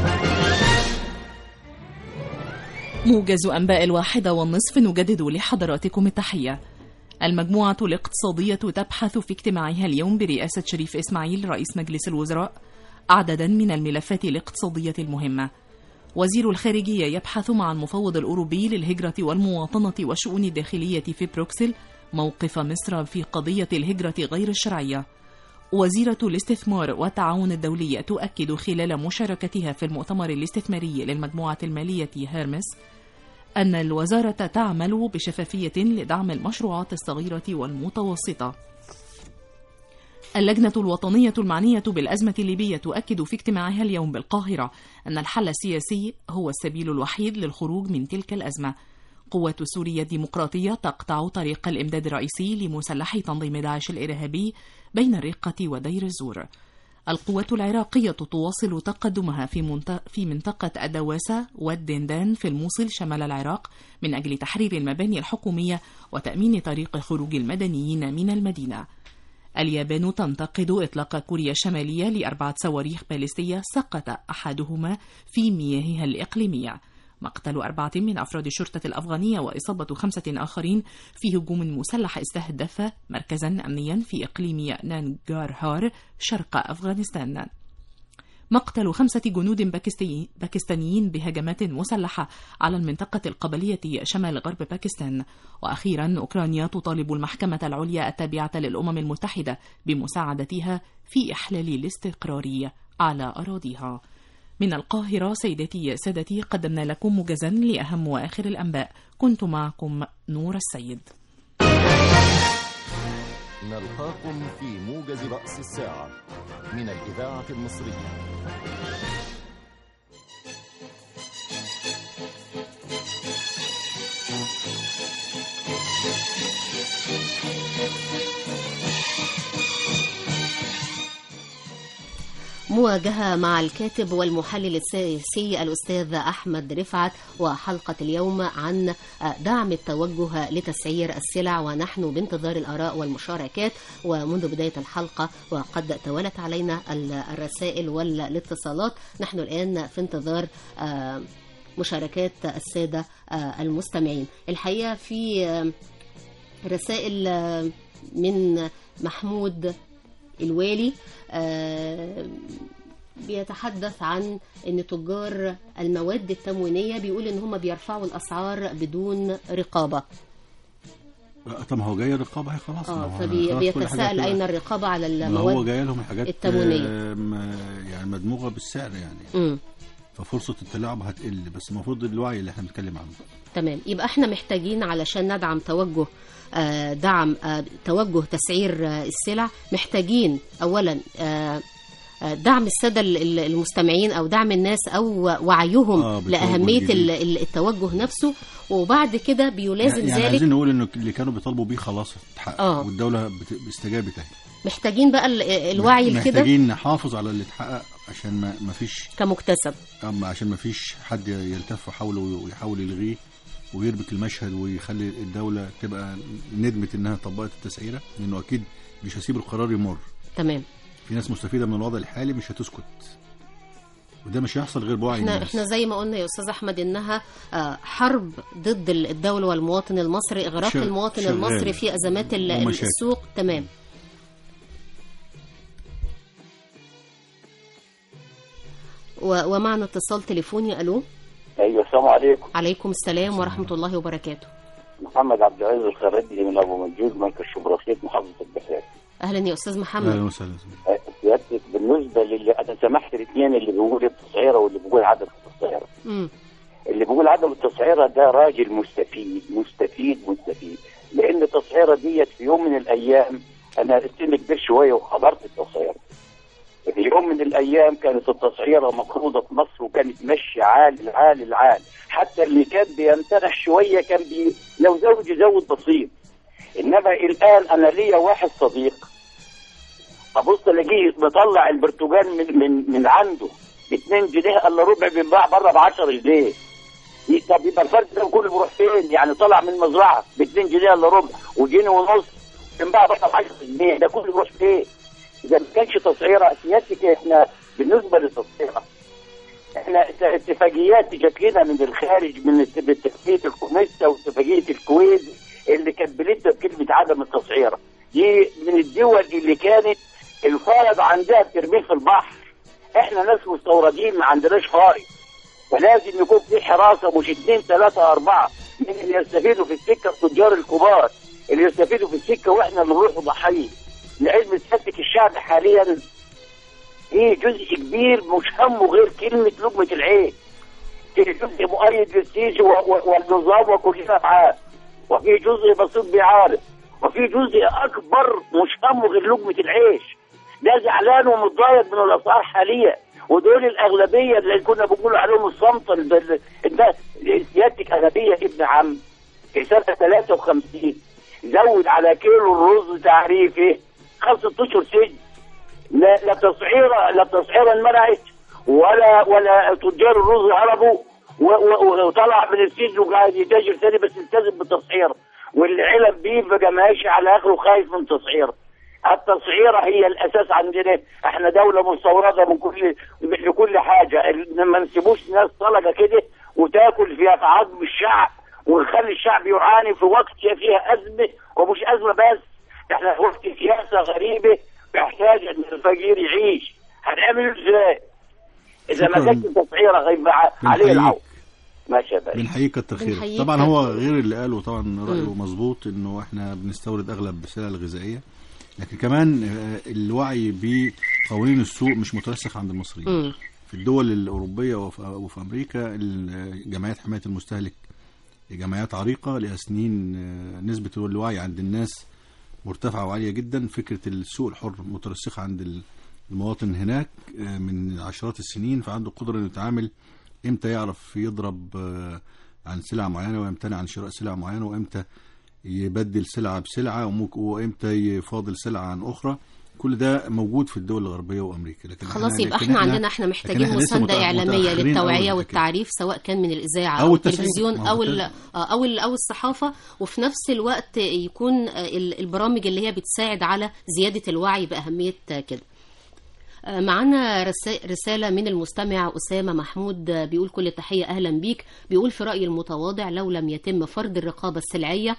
موجز أنباء الواحدة والنصف نجدد لحضراتكم التحية المجموعة الاقتصادية تبحث في اجتماعها اليوم برئاسة شريف إسماعيل رئيس مجلس الوزراء عددا من الملفات الاقتصادية المهمة وزير الخارجية يبحث مع المفوض الأوروبي للهجرة والمواطنة والشؤون الداخلية في بروكسل موقف مصر في قضية الهجرة غير الشرعية وزيرة الاستثمار والتعاون الدولي تؤكد خلال مشاركتها في المؤتمر الاستثماري للمجموعة المالية هيرمس أن الوزارة تعمل بشفافية لدعم المشروعات الصغيرة والمتوسطة. اللجنة الوطنية المعنية بالأزمة الليبية تؤكد في اجتماعها اليوم بالقاهرة أن الحل السياسي هو السبيل الوحيد للخروج من تلك الأزمة. قوة سوريا الديمقراطية تقطع طريق الإمداد الرئيسي لمسلحي تنظيم داعش الإرهابي بين الرقة ودير الزور. القوات العراقية تواصل تقدمها في, منت... في منطقة الدواسة والدندان في الموصل شمال العراق من أجل تحرير المباني الحكومية وتأمين طريق خروج المدنيين من المدينة. اليابان تنتقد إطلاق كوريا الشمالية لأربعة صواريخ باليستية سقط أحدهما في مياهها الإقليمية. مقتل أربعة من أفراد الشرطة الأفغانية وإصابة خمسة آخرين في هجوم مسلح استهدف مركزا أمنيا في إقليم نانجارهار شرق أفغانستان مقتل خمسة جنود باكستي- باكستانيين بهجمات مسلحة على المنطقة القبلية شمال غرب باكستان وأخيرا أوكرانيا تطالب المحكمة العليا التابعة للأمم المتحدة بمساعدتها في إحلال الاستقرار على أراضيها من القاهرة سيداتي سادتي قدمنا لكم موجزا لأهم وآخر الأنباء كنت معكم نور السيد نلقاكم في موجز رأس الساعة من الإذاعة المصرية مواجهة مع الكاتب والمحلل السياسي الأستاذ أحمد رفعت وحلقة اليوم عن دعم التوجه لتسعير السلع ونحن بانتظار الآراء والمشاركات ومنذ بداية الحلقة وقد توالت علينا الرسائل والاتصالات نحن الآن في انتظار آه، مشاركات السادة آه، المستمعين الحقيقة في آه، رسائل آه، من محمود الوالي آه، بيتحدث عن ان تجار المواد التموينيه بيقول ان هم بيرفعوا الاسعار بدون رقابه طب ما هو جاي الرقابه هي خلاص ما هو خلاص كل فبيتساءل حاجات اين الرقابه على ما هو المواد جاي لهم الحاجات التموينيه آه، م- يعني مدموغه بالسعر يعني امم ففرصه التلاعب هتقل بس المفروض الوعي اللي احنا بنتكلم عنه تمام يبقى احنا محتاجين علشان ندعم توجه آه، دعم آه، توجه تسعير آه، السلع محتاجين اولا آه، آه، دعم الساده ال- ال- المستمعين او دعم الناس او وعيهم آه، بالتوجه لاهميه الجديد. ال- ال- التوجه نفسه وبعد كده بيلازم يعني ذلك عايزين نقول انه اللي كانوا بيطالبوا بيه خلاص اتحقق آه. والدوله بت- استجابت اهي محتاجين بقى ال- الوعي لكده محتاجين نحافظ على اللي اتحقق عشان ما ما فيش كمكتسب أما عشان ما فيش حد يلتف حوله ويحاول يلغيه ويربك المشهد ويخلي الدولة تبقى ندمت انها طبقت التسعيرة لانه اكيد مش هسيب القرار يمر تمام في ناس مستفيدة من الوضع الحالي مش هتسكت وده مش هيحصل غير بوعي احنا الناس احنا زي ما قلنا يا استاذ احمد انها آه، حرب ضد الدوله والمواطن المصري اغراق شغ- المواطن شغال. المصري في ازمات ال- ومشاكل. السوق تمام و- ومعنا اتصال تليفوني الو ايوه السلام عليكم عليكم السلام ورحمه الله وبركاته محمد عبد العزيز الخريجي من ابو منجود مركز شبرخيت محافظه البحيره اهلا يا استاذ محمد اهلا وسهلا أه، سيادتك بالنسبه للي انا سمحت الاثنين اللي بيقول التسعيره واللي بيقول عدم التسعيره امم اللي بيقول عدم التسعيره ده راجل مستفيد مستفيد مستفيد لان التسعيره ديت في يوم من الايام انا سن كبير شويه وحضرت التسعيره في يوم من الايام كانت التسعيره مفروضه في مصر وكانت ماشيه عال العال العال حتى اللي كان بيمتنح شويه كان بي لو زود يزود بسيط انما الان انا ليا واحد صديق ابص الاقيه بطلع البرتقال من من من عنده ب 2 جنيه الا ربع بينباع بره ب 10 جنيه ي- طب يبقى الفرق ده كله بيروح فين؟ يعني طلع من المزرعه ب 2 جنيه الا ربع وجنيه ونص بينباع بره ب 10 جنيه ده كله بيروح فين؟ اذا ما كانش تسعيره سيادتك احنا بالنسبه للتسعيره احنا ات- اتفاقيات جات لنا من الخارج من ات- اتفاقيه الكونيستا واتفاقيه الكويت اللي كانت بلدنا بكلمه عدم التسعيره دي من الدول اللي كانت الفائض عندها بترميه في البحر احنا ناس مستوردين ما عندناش فائض فلازم يكون في حراسه مش اثنين ثلاثه اربعه من اللي يستفيدوا في السكه التجار الكبار اللي يستفيدوا في السكه واحنا اللي نروح ضحيه لعلم سيادتك الشعب حاليا في جزء كبير مش همه غير كلمه لقمه العيش في جزء مؤيد للسيسي و- و- والنظام وكلنا معاه وفي جزء بسيط بيعارض وفي جزء اكبر مش همه غير لقمه العيش ده زعلان ومتضايق من الاسعار حاليا ودول الاغلبيه اللي كنا بنقول عليهم الصمت ال- ال- الناس سيادتك اغلبيه ابن عم في سنه 53 زود على كيلو الرز تعريفه خمس اشهر سجن لا لا تسعيره لا تسعيره انمنعت ولا ولا تجار الرز هربوا و- و- وطلع من السجن وقاعد يتاجر تاني بس التزم بالتسعيره والعلم بيف بقى ماشي على اخره خايف من تسعيره التسعيره هي الاساس عندنا احنا دوله مستورده من كل لكل حاجه ال- ما نسيبوش ناس طلقه كده وتاكل فيها في عظم الشعب ونخلي الشعب يعاني في وقت فيها ازمه ومش ازمه بس احنا في وقت سياسه غريبه محتاج ان الفقير يعيش هنعمل ازاي؟ اذا ما شكراً. كانش تسعيره هيبقى عليه بنحييك. العون ماشي يا باشا بنحييك كتر خيرك بنحييك طبعا كتر هو خيرك. غير اللي قاله طبعا رايه مم. مظبوط انه احنا بنستورد اغلب السلع الغذائيه لكن كمان آه، الوعي بقوانين السوق مش مترسخ عند المصريين مم. في الدول الأوروبية وفي, وفي أمريكا ال- جمعيات حماية المستهلك جمعيات عريقة لها سنين آه، نسبة الوعي عند الناس مرتفعة وعالية جدا فكرة السوق الحر مترسخة عند ال- المواطن هناك آه، من عشرات السنين فعنده قدرة انه يتعامل امتى يعرف يضرب آه، عن سلعة معينة ويمتنع عن شراء سلعة معينة وامتى يبدل سلعة بسلعة وممكن- وامتى يفاضل سلعة عن أخرى كل ده موجود في الدول الغربية وأمريكا لكن خلاص إحنا- يبقى لكن احنا عندنا احنا محتاجين لكن إحنا لسه مسانده متأ- اعلاميه متأخرين أوي للتوعيه في الحكاية. والتعريف سواء كان من الاذاعه أو او التسعير. التلفزيون ما هو او ال- بالتالي. آه، او ال- او الصحافه وفي نفس الوقت يكون آه، ال- البرامج اللي هي بتساعد على زياده الوعي باهميه آه، كده آه، معانا رسا- رسالة من المستمع أسامة محمود آه، بيقول كل تحية أهلا بيك بيقول في رأيي المتواضع لو لم يتم فرض الرقابة السلعية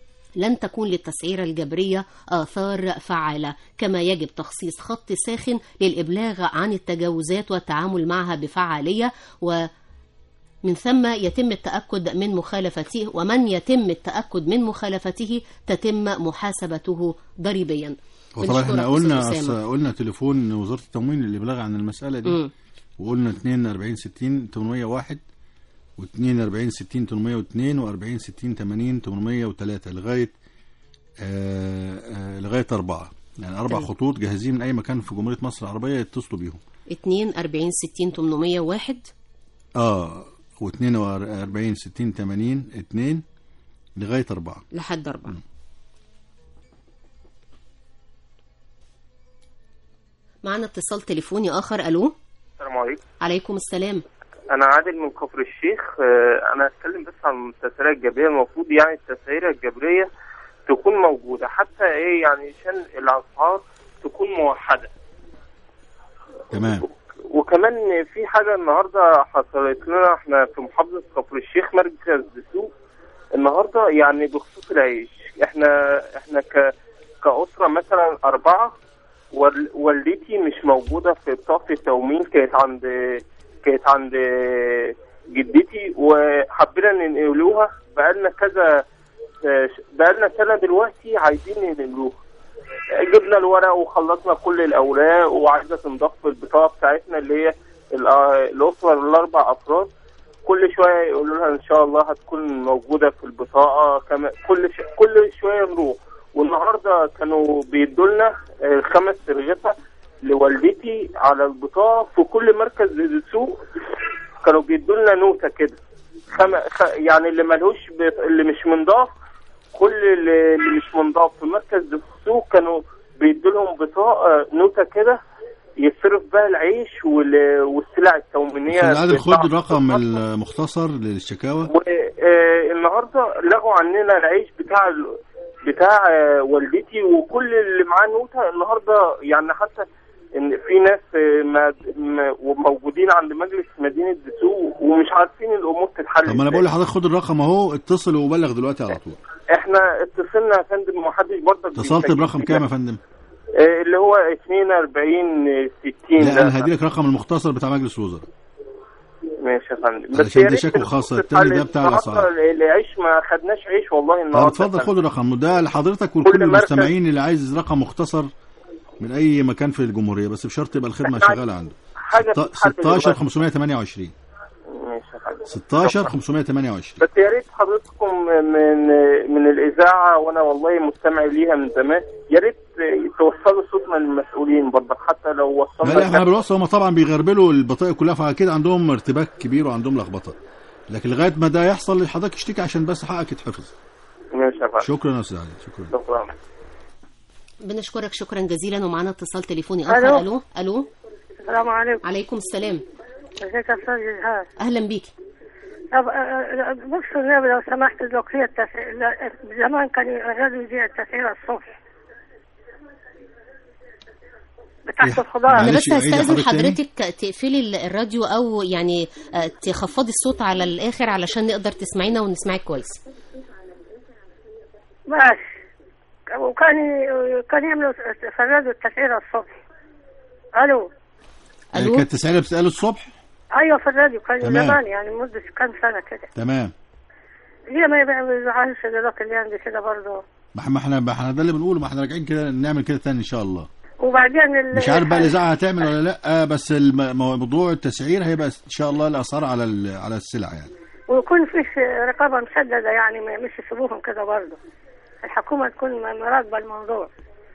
لن تكون للتسعيرة الجبرية آثار فعالة كما يجب تخصيص خط ساخن للإبلاغ عن التجاوزات والتعامل معها بفعالية و من ثم يتم التأكد من مخالفته ومن يتم التأكد من مخالفته تتم محاسبته ضريبيا وطبعا احنا بنشكرك قلنا أستاذ أسامة. قلنا تليفون وزاره التموين للابلاغ عن المساله دي مم. وقلنا 42 60 801 و42 60 802 و40 60 80 803 لغايه آه آه لغايه اربعه يعني اربع تمام. خطوط جاهزين من اي مكان في جمهوريه مصر العربيه يتصلوا بيهم 2 40 60 801 اه و42 60 80 2 لغايه اربعه لحد أربعة معنا اتصال تليفوني آخر ألو السلام عليكم عليكم السلام انا عادل من كفر الشيخ آه، انا هتكلم بس عن التسعيره الجبريه المفروض يعني التسعيره الجبريه تكون موجوده حتى ايه يعني عشان الاسعار تكون موحده تمام وكمان في حاجه النهارده حصلت لنا احنا في محافظه كفر الشيخ مركز سوق النهارده يعني بخصوص العيش احنا احنا ك كاسره مثلا اربعه وال- والدتي مش موجوده في بطاقه التومين كانت عند كانت عند جدتي وحبينا ننقلوها بقالنا كذا بقالنا سنه دلوقتي عايزين ننقلوها جبنا الورق وخلصنا كل الاوراق وعايزه تنضاف في البطاقه بتاعتنا اللي هي الأ- الاسره الاربع افراد كل شويه يقولوا لها ان شاء الله هتكون موجوده في البطاقه كما كل ش... كل شويه نروح والنهارده كانوا بيدوا لنا آه، خمس رغيفه لوالدتي على البطاقه في كل مركز سوق كانوا بيدوا لنا نوته كده خم... خ... يعني اللي ملهوش ب... اللي مش منضاف كل اللي اللي مش منضاف في مركز السوق كانوا بيدولهم بطاقه نوتة كده يصرف بها العيش وال- والسلع التومينيه استاذ عادل بتاع- خد الرقم المختصر للشكاوى والنهارده لغوا عننا العيش بتاع ال- بتاع آه، والدتي وكل اللي معاه نوتة النهارده يعني حتى ان في ناس آه، ما ما- موجودين عند مجلس مدينه دسوق ومش عارفين الامور تتحل طب ما انا بقول لحضرتك خد الرقم اهو اتصل وبلغ دلوقتي على طول احنا اتصلنا يا فندم ومحدش برضك اتصلت بيسجل برقم كام يا فندم؟ آه، اللي هو 42 60 لا ده. انا هدي لك رقم المختصر بتاع مجلس الوزراء ماشي يا فندم علشان يا دي ريت شكوى خاصة، التاني ده بتاع النهاردة الأسعار. العيش ما خدناش عيش والله طب النهارده اتفضل يا فندم. خد الرقم وده لحضرتك كل ولكل مركز- المستمعين اللي عايز رقم مختصر من اي مكان في الجمهوريه بس بشرط يبقى الخدمه شغاله عنده حاجه ست- بتتحل 16 دلوقتي. 528 ماشي يا فندم 16 528 بس يا ريت حضرتكم من من الاذاعه وانا والله مستمع ليها من زمان يا ريت توصلوا صوتنا للمسؤولين برضك حتى لو لا وصلنا لا احنا بالوصف هم طبعا بيغربلوا البطايق كلها فاكيد عندهم ارتباك كبير وعندهم لخبطه لكن لغايه ما ده يحصل حضرتك اشتكي عشان بس حقك يتحفظ ماشي يا فندم شكرا يا استاذ علي شكرا شكرا بنشكرك شكرا جزيلا ومعنا اتصال تليفوني ألو. اخر الو الو السلام عليكم عليكم السلام ازيك يا استاذ جهاد اهلا بيكي طب آه، آه، بص النبي لو سمحت الوقتية التسعير لا، زمان كان الراديو يذيع التسعير الصبح بتاعت الخضار انا معلش بس عيدي هستاذن حضرتك تاني. حضرتك تقفلي ال- الراديو او يعني آه، تخفضي الصوت على الاخر علشان نقدر تسمعينا ونسمعك كويس ماشي وكان ي- كان يعملوا في الراديو التسعير الصبح الو يعني كانت تسعيرها بتسأله الصبح ايوه في الراديو كان تمام. زمان يعني مدة كام سنة كده تمام ليه ما يبيعوش دلوقتي اللي عندي كده برضه ما ما احنا ما احنا ده اللي بنقوله ما احنا راجعين كده نعمل كده تاني ان شاء الله وبعدين ال- مش عارف بقى الاذاعه هتعمل ولا لا بس الم- موضوع التسعير هيبقى ان شاء الله الاسعار على ال- على السلع يعني ويكون فيش رقابة مشددة يعني ما- مش يسيبوهم كده برضه الحكومة تكون مراقبة الموضوع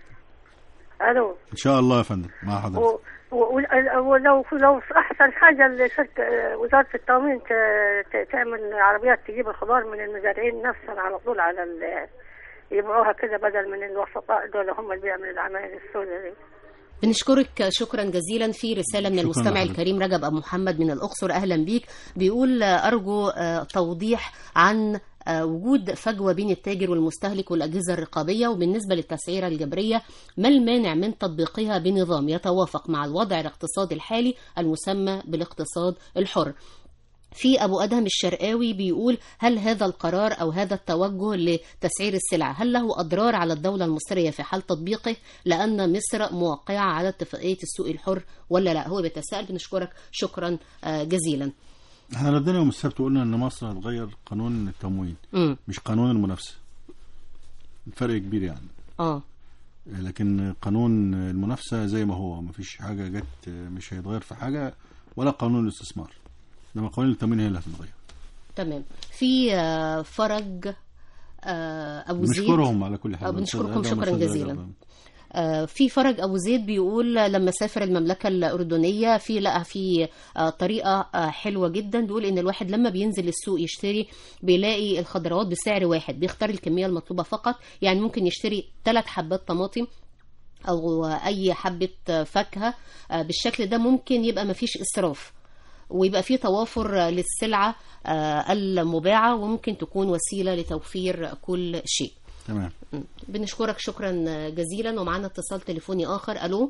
الو ان شاء الله يا فندم مع حضرتك و- و- و- ولو لو احسن حاجه لشركه وزاره التموين ت- ت- تعمل عربيات تجيب الخضار من المزارعين نفسها على طول على ال- يبيعوها كده بدل من الوسطاء دول هم اللي بيعملوا العمايل السوداء دي بنشكرك شكرا جزيلا في رسالة من شكراً المستمع لحضرتك. الكريم رجب أبو محمد من الأقصر أهلا بيك بيقول آه، أرجو آه، توضيح عن آه، وجود فجوة بين التاجر والمستهلك والأجهزة الرقابية وبالنسبة للتسعيرة الجبرية ما المانع من تطبيقها بنظام يتوافق مع الوضع الاقتصادي الحالي المسمى بالاقتصاد الحر في أبو أدهم الشرقاوي بيقول هل هذا القرار أو هذا التوجه لتسعير السلع هل له أضرار على الدولة المصرية في حال تطبيقه لأن مصر موقعة على اتفاقية السوق الحر ولا لا هو بيتساءل بنشكرك شكرا آه، جزيلا احنا ردينا يوم السبت وقلنا ان مصر هتغير قانون التموين مم. مش قانون المنافسه الفرق كبير يعني اه لكن قانون المنافسه زي ما هو مفيش حاجه جت مش هيتغير في حاجه ولا قانون الاستثمار انما قانون التموين هي اللي هتتغير تمام في آه، فرج آه، أبو زيد نشكرهم على كل حال آه، بنشكركم أستاذ شكرا آدم وأستاذ جزيلا آدم. آه، في فرج ابو زيد بيقول لما سافر المملكه الاردنيه في لقى في آه، طريقه آه، حلوه جدا بيقول ان الواحد لما بينزل السوق يشتري بيلاقي الخضروات بسعر واحد بيختار الكميه المطلوبه فقط يعني ممكن يشتري ثلاث حبات طماطم او اي حبه آه، فاكهه آه، بالشكل ده ممكن يبقى مفيش اسراف ويبقى في توافر آه، للسلعه آه، المباعه وممكن تكون وسيله لتوفير كل شيء تمام بنشكرك شكرا جزيلا ومعانا اتصال تليفوني اخر الو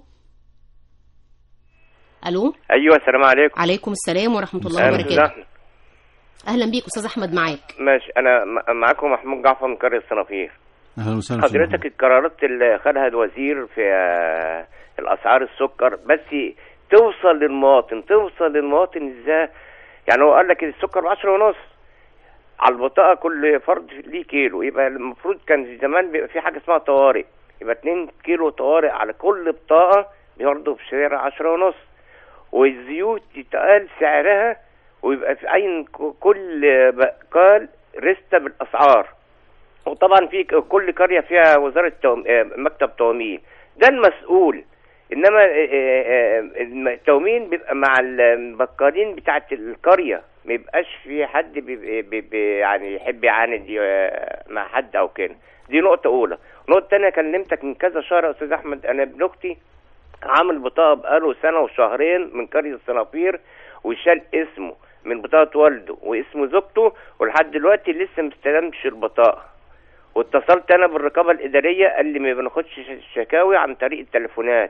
الو ايوه السلام عليكم عليكم السلام ورحمه الله أهلا وبركاته وسهلا. اهلا بيك استاذ احمد معاك ماشي انا م- معاكم محمود جعفر من قريه الصنافير اهلا وسهلا أستاذ حضرتك القرارات اللي خدها الوزير في آه، الاسعار السكر بس توصل للمواطن توصل للمواطن ازاي يعني هو قال لك السكر ب 10 ونص على البطاقه كل فرد ليه كيلو يبقى المفروض كان زمان بيبقى في حاجه اسمها طوارئ يبقى 2 كيلو طوارئ على كل بطاقه برضه بسعر 10 ونص والزيوت يتقال سعرها ويبقى في عين ك- كل بقال رستة بالاسعار وطبعا في ك- كل قريه فيها وزاره توم... آه، مكتب تومين ده المسؤول انما آه، آه، آه، الم- التومين بيبقى مع البقالين بتاعت القريه ما يبقاش في حد بيبقى بيبقى يعني يحب يعاند آه، مع حد او كده دي نقطه اولى نقطه تانية كلمتك من كذا شهر يا استاذ احمد انا ابن اختي عامل بطاقه بقاله سنه وشهرين من قريه الصنافير وشال اسمه من بطاقه والده واسم زوجته ولحد دلوقتي لسه ما استلمش البطاقه واتصلت انا بالرقابه الاداريه قال لي ما بناخدش ش- شكاوي عن طريق التليفونات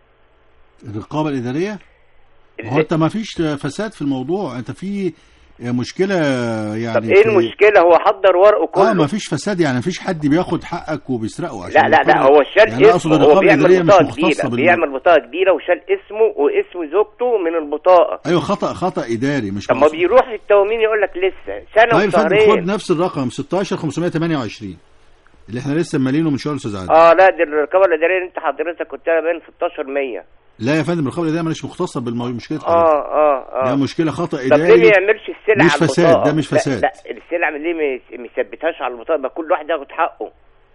الرقابه الاداريه هو انت ما فيش فساد في الموضوع انت في مشكله يعني طب ايه في- المشكله هو حضر ورقه كله اه ما فيش فساد يعني ما فيش حد بياخد حقك وبيسرقه عشان لا لا لا الرقابة- هو شال يعني اقصد اسمه هو الرقابه الاداريه بيعمل مش بطاقه مختصه جديده بال بيعمل بطاقه جديده وشال اسمه واسم زوجته من البطاقه ايوه خطا خطا اداري مش طب ما مقصود. بيروح للتومين يقول لك لسه سنه طيب فندم خد وشهرين نفس الرقم 16 528 اللي احنا لسه مالينه من شهر استاذ عادل اه لا دي الرقابه الاداريه اللي انت حضرتك كنت باين 16100 لا يا فندم الرقابه الاداريه مش مختصه بالمشكله اه اه اه ده مشكله خطا طب اداري ليه ما يعملش السلع مش على فساد البطاقة؟ ده مش لا- فساد لا, السلع ليه ما يس- ما يثبتهاش على البطاقه ما كل واحد ياخد حقه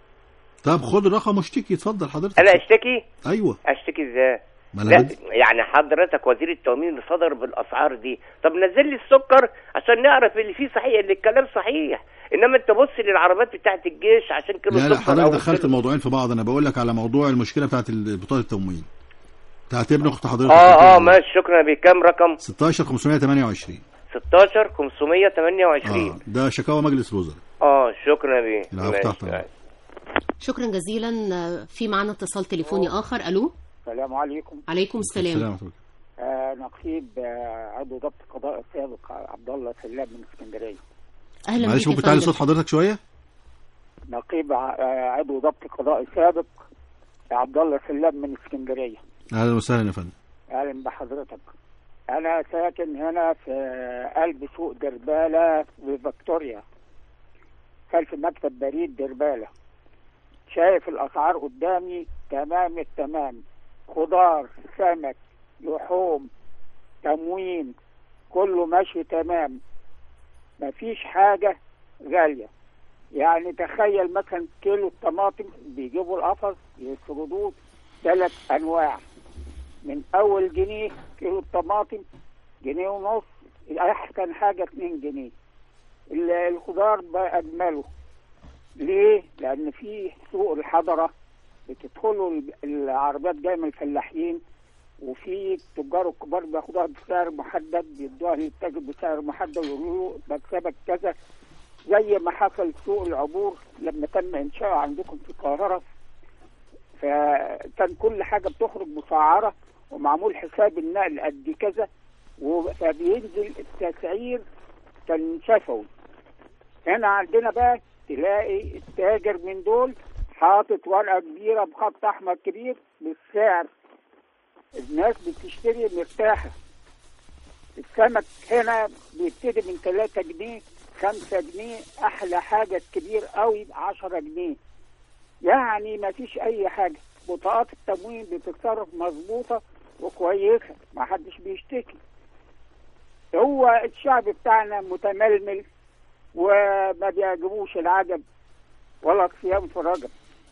طب خد الرقم واشتكي اتفضل حضرتك انا اشتكي ايوه اشتكي ازاي ما أنا لا بد- يعني حضرتك وزير التومين اللي صدر بالاسعار دي طب نزل لي السكر عشان نعرف اللي فيه صحيح اللي الكلام صحيح انما انت بص للعربيات بتاعت الجيش عشان كيلو لا لا سكر حضرتك أو دخلت كيلو- الموضوعين في بعض انا بقول لك على موضوع المشكله بتاعت ال- بطاقه التموين بتاعت ابن اخت حضرتك اه اه ماشي شكرا بكام رقم 16 528 16 528 اه ده شكاوى مجلس الوزراء اه شكرا بيه العفو ماشي. تحت أمرك. شكرا جزيلا آه، في معنا اتصال تليفوني اخر الو السلام عليكم عليكم السلام آه نقيب آه عضو ضبط القضاء السابق عبد الله سلام من اسكندريه اهلا معلش بيك يا ممكن تعلي فندم. صوت حضرتك شويه نقيب ع- آه عضو ضبط القضاء السابق عبد الله سلام من اسكندريه اهلا وسهلا يا فندم اهلا بحضرتك انا ساكن هنا في قلب سوق درباله في فيكتوريا خلف مكتب بريد درباله شايف الاسعار قدامي تمام التمام خضار سمك لحوم تموين كله ماشي تمام مفيش حاجة غالية يعني تخيل مثلا كيلو الطماطم بيجيبوا القفص يسردوه ثلاث أنواع من أول جنيه كيلو الطماطم جنيه ونص أحسن حاجة اتنين جنيه ال- الخضار بأجمله ليه؟ لأن في سوق الحضرة بتدخلوا ال- العربيات جاية من الفلاحين وفي التجار الكبار بياخدوها بسعر محدد بيدوها للتاجر بسعر محدد ويقولوا له مكسبك كذا زي ما حصل سوق العبور لما تم انشاؤه عندكم في القاهره فكان كل حاجه بتخرج مسعره ومعمول حساب النقل قد كذا و- فبينزل التسعير كان شفوي هنا عندنا بقى تلاقي التاجر من دول حاطط ورقه كبيره بخط احمر كبير بالسعر الناس بتشتري مرتاحة السمك هنا بيبتدي من 3 جنيه 5 جنيه أحلى حاجة كبير قوي 10 جنيه يعني ما فيش أي حاجة بطاقات التموين بتتصرف مظبوطة وكويسة ما حدش بيشتكي هو الشعب بتاعنا متململ وما بيعجبوش العجب ولا الصيام في رجب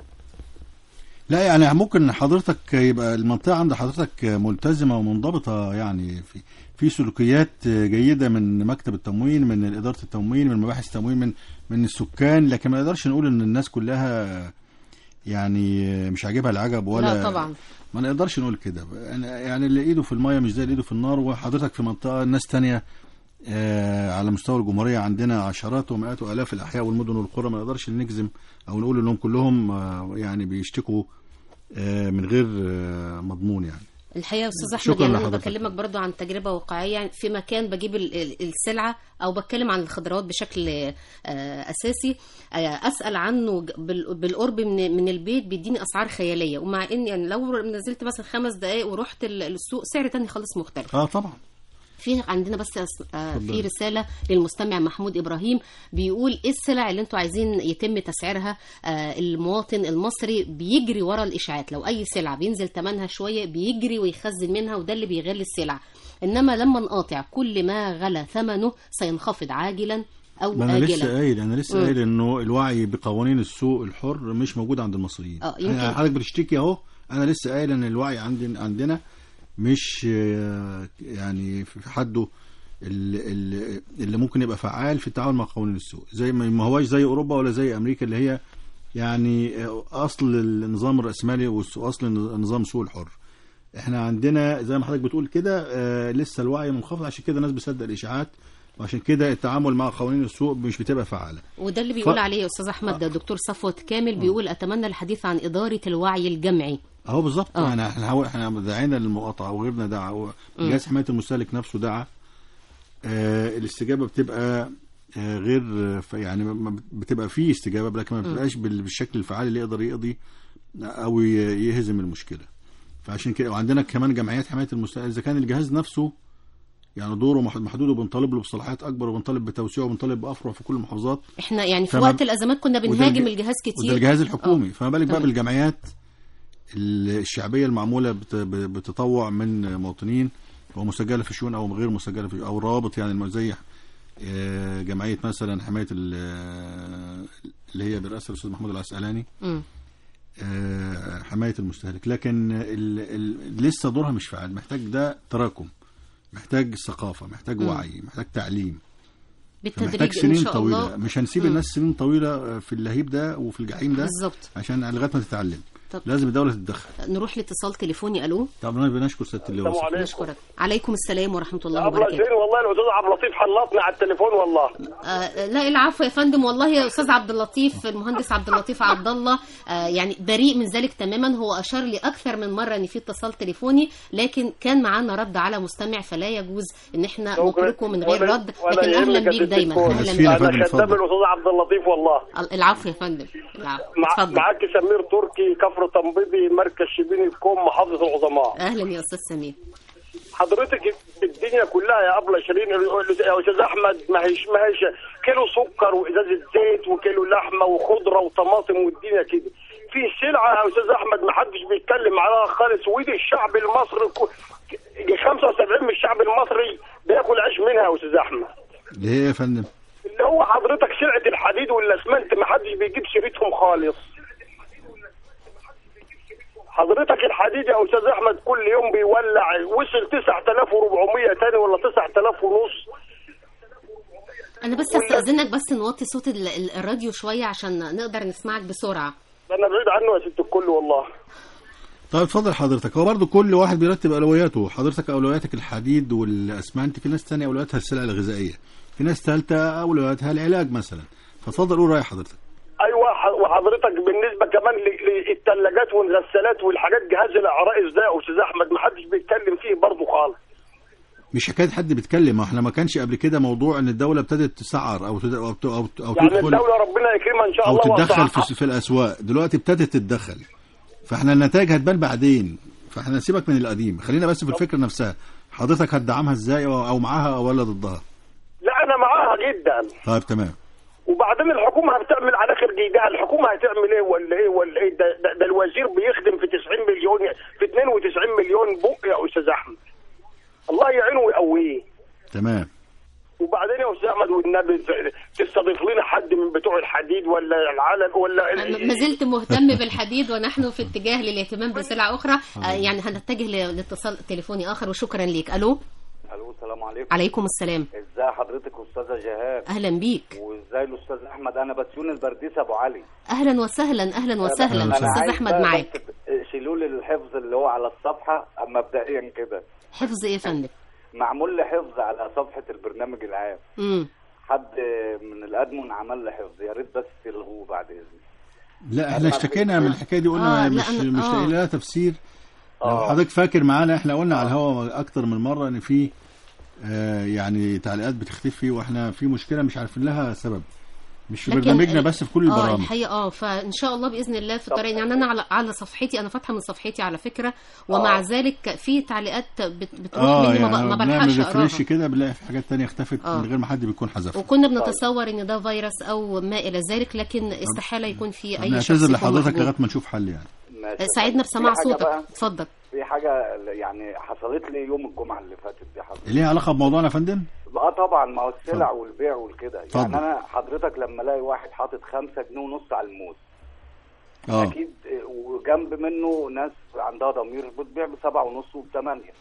لا يعني ممكن حضرتك يبقى المنطقة عند حضرتك ملتزمة ومنضبطة يعني في في سلوكيات جيدة من مكتب التموين من إدارة التموين من مباحث التموين من من السكان لكن ما نقدرش نقول إن الناس كلها يعني مش عاجبها العجب ولا لا طبعا ما نقدرش نقول كده أنا- يعني اللي ايده في الميه مش زي اللي ايده في النار وحضرتك في منطقه ناس تانية آه على مستوى الجمهوريه عندنا عشرات ومئات والاف الاحياء والمدن والقرى ما نقدرش نجزم او نقول انهم كلهم آه يعني بيشتكوا آه من غير آه مضمون يعني الحقيقه يا استاذ شكراً احمد يعني انا لحضرتك. بكلمك برضو عن تجربه واقعيه يعني في مكان بجيب ال- ال- السلعه او بتكلم عن الخضروات بشكل آه، اساسي آه، اسال عنه ج- بال- بالقرب من من البيت بيديني اسعار خياليه ومع ان يعني لو نزلت مثلا خمس دقائق ورحت ال- السوق سعر تاني خالص مختلف اه طبعا في عندنا بس أس- آه، في اتفضلي. رسالة للمستمع محمود إبراهيم بيقول إيه السلع اللي أنتوا عايزين يتم تسعيرها آه، المواطن المصري بيجري ورا الإشاعات لو أي سلعة بينزل تمنها شوية بيجري ويخزن منها وده اللي بيغلي السلع إنما لما نقاطع كل ما غلى ثمنه سينخفض عاجلا أو ما انا لسه آجلا قايل انا لسه مم. قايل انه الوعي بقوانين السوق الحر مش موجود عند المصريين اه يمكن يعني حضرتك بتشتكي اهو انا لسه قايل ان الوعي عندنا عندنا مش آه، يعني في حده اللي, اللي- اللي ممكن يبقى فعال في التعامل مع قوانين السوق زي ما ما هواش زي اوروبا ولا زي امريكا اللي هي يعني آه، اصل النظام الراسمالي واصل نظام السوق الحر احنا عندنا زي ما حضرتك بتقول كده آه، لسه الوعي منخفض عشان كده الناس بتصدق الاشاعات وعشان كده التعامل مع قوانين السوق مش بتبقى فعاله وده اللي بيقول ف- عليه يا استاذ احمد ده الدكتور صفوت كامل بيقول اتمنى الحديث عن اداره الوعي الجمعي اهو بالظبط آه. احنا احنا هو- احنا دعينا للمقاطعه وغيرنا دعا مم. جهاز حمايه المستهلك نفسه دعا آه الاستجابه بتبقى آه غير ف- يعني ما- ما بتبقى فيه استجابه لكن ما مم. بتبقاش بال- بالشكل الفعال اللي يقدر يقضي او ي- يهزم المشكله فعشان كده وعندنا كمان جمعيات حمايه المستهلك اذا كان الجهاز نفسه يعني دوره مح- محدود وبنطالب له بصلاحيات اكبر وبنطالب بتوسيعه وبنطالب بافرع في كل المحافظات احنا يعني في فما- وقت الازمات كنا وده بنهاجم الج- الجهاز كتير وده الجهاز الحكومي آه. فما بالك بقى تمام. بالجمعيات ال- الشعبيه المعموله بت- ب- بتطوع من مواطنين ومسجله في الشؤون او غير مسجله في او رابط يعني الم- زي آه، جمعيه مثلا حمايه ال- آه، اللي هي برئاسه الاستاذ محمود العسقلاني مم. آه، حمايه المستهلك لكن ال ال لسه دورها مش فعال محتاج ده تراكم محتاج ثقافه محتاج مم. وعي محتاج تعليم بالتدريج محتاج ان سنين شاء طويله الله مش هنسيب مم. الناس سنين طويله في اللهيب ده وفي الجحيم ده بالظبط عشان لغايه ما تتعلم طب. لازم الدوله تتدخل نروح لاتصال تليفوني الو طبعا بنشكر سياده اللواء السلام عليكم. نشكرك عليكم السلام ورحمه الله عبد وبركاته اللطيف والله الاستاذ عبد اللطيف حلطني على التليفون والله آه لا العفو يا فندم والله يا استاذ عبد اللطيف المهندس عبد اللطيف عبد الله آه يعني بريء من ذلك تماما هو اشار لي اكثر من مره ان في اتصال تليفوني لكن كان معانا رد على مستمع فلا يجوز ان احنا نتركه من غير ولا- رد ولا لكن اهلا يهمك بيك يا دايما دكتور. اهلا فينا بيك فندم، انا اتفضل. خدام الاستاذ عبد اللطيف والله العفو يا فندم العفو مع... اتفضل معاك سمير تركي كفر تنبيبي مركز شبيني بكم محافظه العظماء اهلا يا استاذ سمير حضرتك الدنيا كلها يا ابله شيرين يا استاذ احمد ما هيش ما هيش كيلو سكر وازازه زيت وكيلو لحمه وخضره وطماطم والدنيا كده في سلعه يا استاذ احمد ما حدش بيتكلم عليها خالص ودي الشعب المصري كو- 75 من الشعب المصري بياكل عيش منها يا استاذ احمد اللي هي يا فندم اللي هو حضرتك سلعه الحديد والاسمنت ما حدش بيجيب سيرتهم خالص حضرتك الحديد يا استاذ احمد كل يوم بيولع وصل 9400 تاني ولا 9000 ونص انا بس استاذنك بس نوطي صوت ال- ال- الراديو شويه عشان نقدر نسمعك بسرعه انا بعيد عنه يا ست الكل والله طيب اتفضل حضرتك هو برضه كل واحد بيرتب اولوياته حضرتك اولوياتك الحديد والاسمنت في ناس تانية اولوياتها السلع الغذائيه في ناس ثالثه اولوياتها العلاج مثلا فاتفضل قول راي حضرتك ايوه ح- وحضرتك بالنسبه كمان ل- للثلاجات والغسالات والحاجات جهاز العرائس ده يا استاذ احمد ما حدش بيتكلم فيه برضه خالص مش حكايه حد بيتكلم ما احنا ما كانش قبل كده موضوع ان الدوله ابتدت تسعر او تد... او, ت- أو, أو يعني تدخل الدوله ربنا يكرمها ان شاء او الله تتدخل وتوسعها. في, في الاسواق دلوقتي ابتدت تتدخل فاحنا النتائج هتبان بعدين فاحنا سيبك من القديم خلينا بس في الفكره نفسها حضرتك هتدعمها ازاي او أو معاها ولا ضدها لا انا معاها جدا طيب تمام وبعدين الحكومه هتعمل على اخر جيدها الحكومه هتعمل ايه ولا ايه ولا ايه ده, ده, ده الوزير بيخدم في 90 مليون في 92 مليون بق يا استاذ احمد الله يعينه ويقويه تمام وبعدين يا استاذ احمد والنبي تستضيف لنا حد من بتوع الحديد ولا العالم ولا ما زلت مهتم بالحديد ونحن في اتجاه للاهتمام بسلع اخرى آه، يعني هنتجه ل- لاتصال تليفوني اخر وشكرا ليك الو الو السلام عليكم عليكم السلام ازي حضرتك استاذه جهاد اهلا بيك وازاي الاستاذ احمد انا بسيون البرديس ابو علي اهلا وسهلا اهلا وسهلا أنا استاذ عايز احمد بقى معاك بس شيلوا لي الحفظ اللي هو على الصفحه مبدئيا كده حفظ ايه يا فندم معمول لي حفظ على صفحه البرنامج العام امم حد من الادمن عمل لي حفظ يا ريت بس تلغوه بعد اذنك لا احنا اشتكينا من الحكايه دي قلنا آه، لا، مش أنا- مش آه. لاقي لها تفسير لو آه. حضرتك فاكر معانا احنا قلنا على الهوا اكتر من مره ان في آه يعني تعليقات بتختفي واحنا في مشكله مش عارفين لها سبب مش في لكن برنامجنا ال- بس في كل اه البرامج الحقيقه اه فان شاء الله باذن الله في الطريق يعني انا على على صفحتي انا فاتحه من صفحتي على فكره ومع آه. ذلك في تعليقات بت- بتروح اه مني ما, يعني ب- ما بنعمل بلحقش ريفريش اقراها كده بنلاقي في حاجات تانية اختفت آه. من غير ما حد بيكون حذفها وكنا بنتصور ان ده فيروس او ما الى ذلك لكن استحاله يكون في اي شخص بنعتذر يكون لحضرتك محجوب. لغايه ما نشوف حل يعني ماشي. ساعدنا بسماع في حاجة صوتك بقى- اتفضل في حاجه يعني حصلت لي يوم الجمعه اللي فاتت دي حضرتك ليها علاقه بموضوعنا يا فندم اه طبعا ما هو السلع والبيع والكده اتفضل. يعني انا حضرتك لما الاقي واحد حاطط خمسة جنيه ونص على الموز اه اكيد آه، وجنب منه ناس عندها ضمير بتبيع بسبعة ونص وبثمانية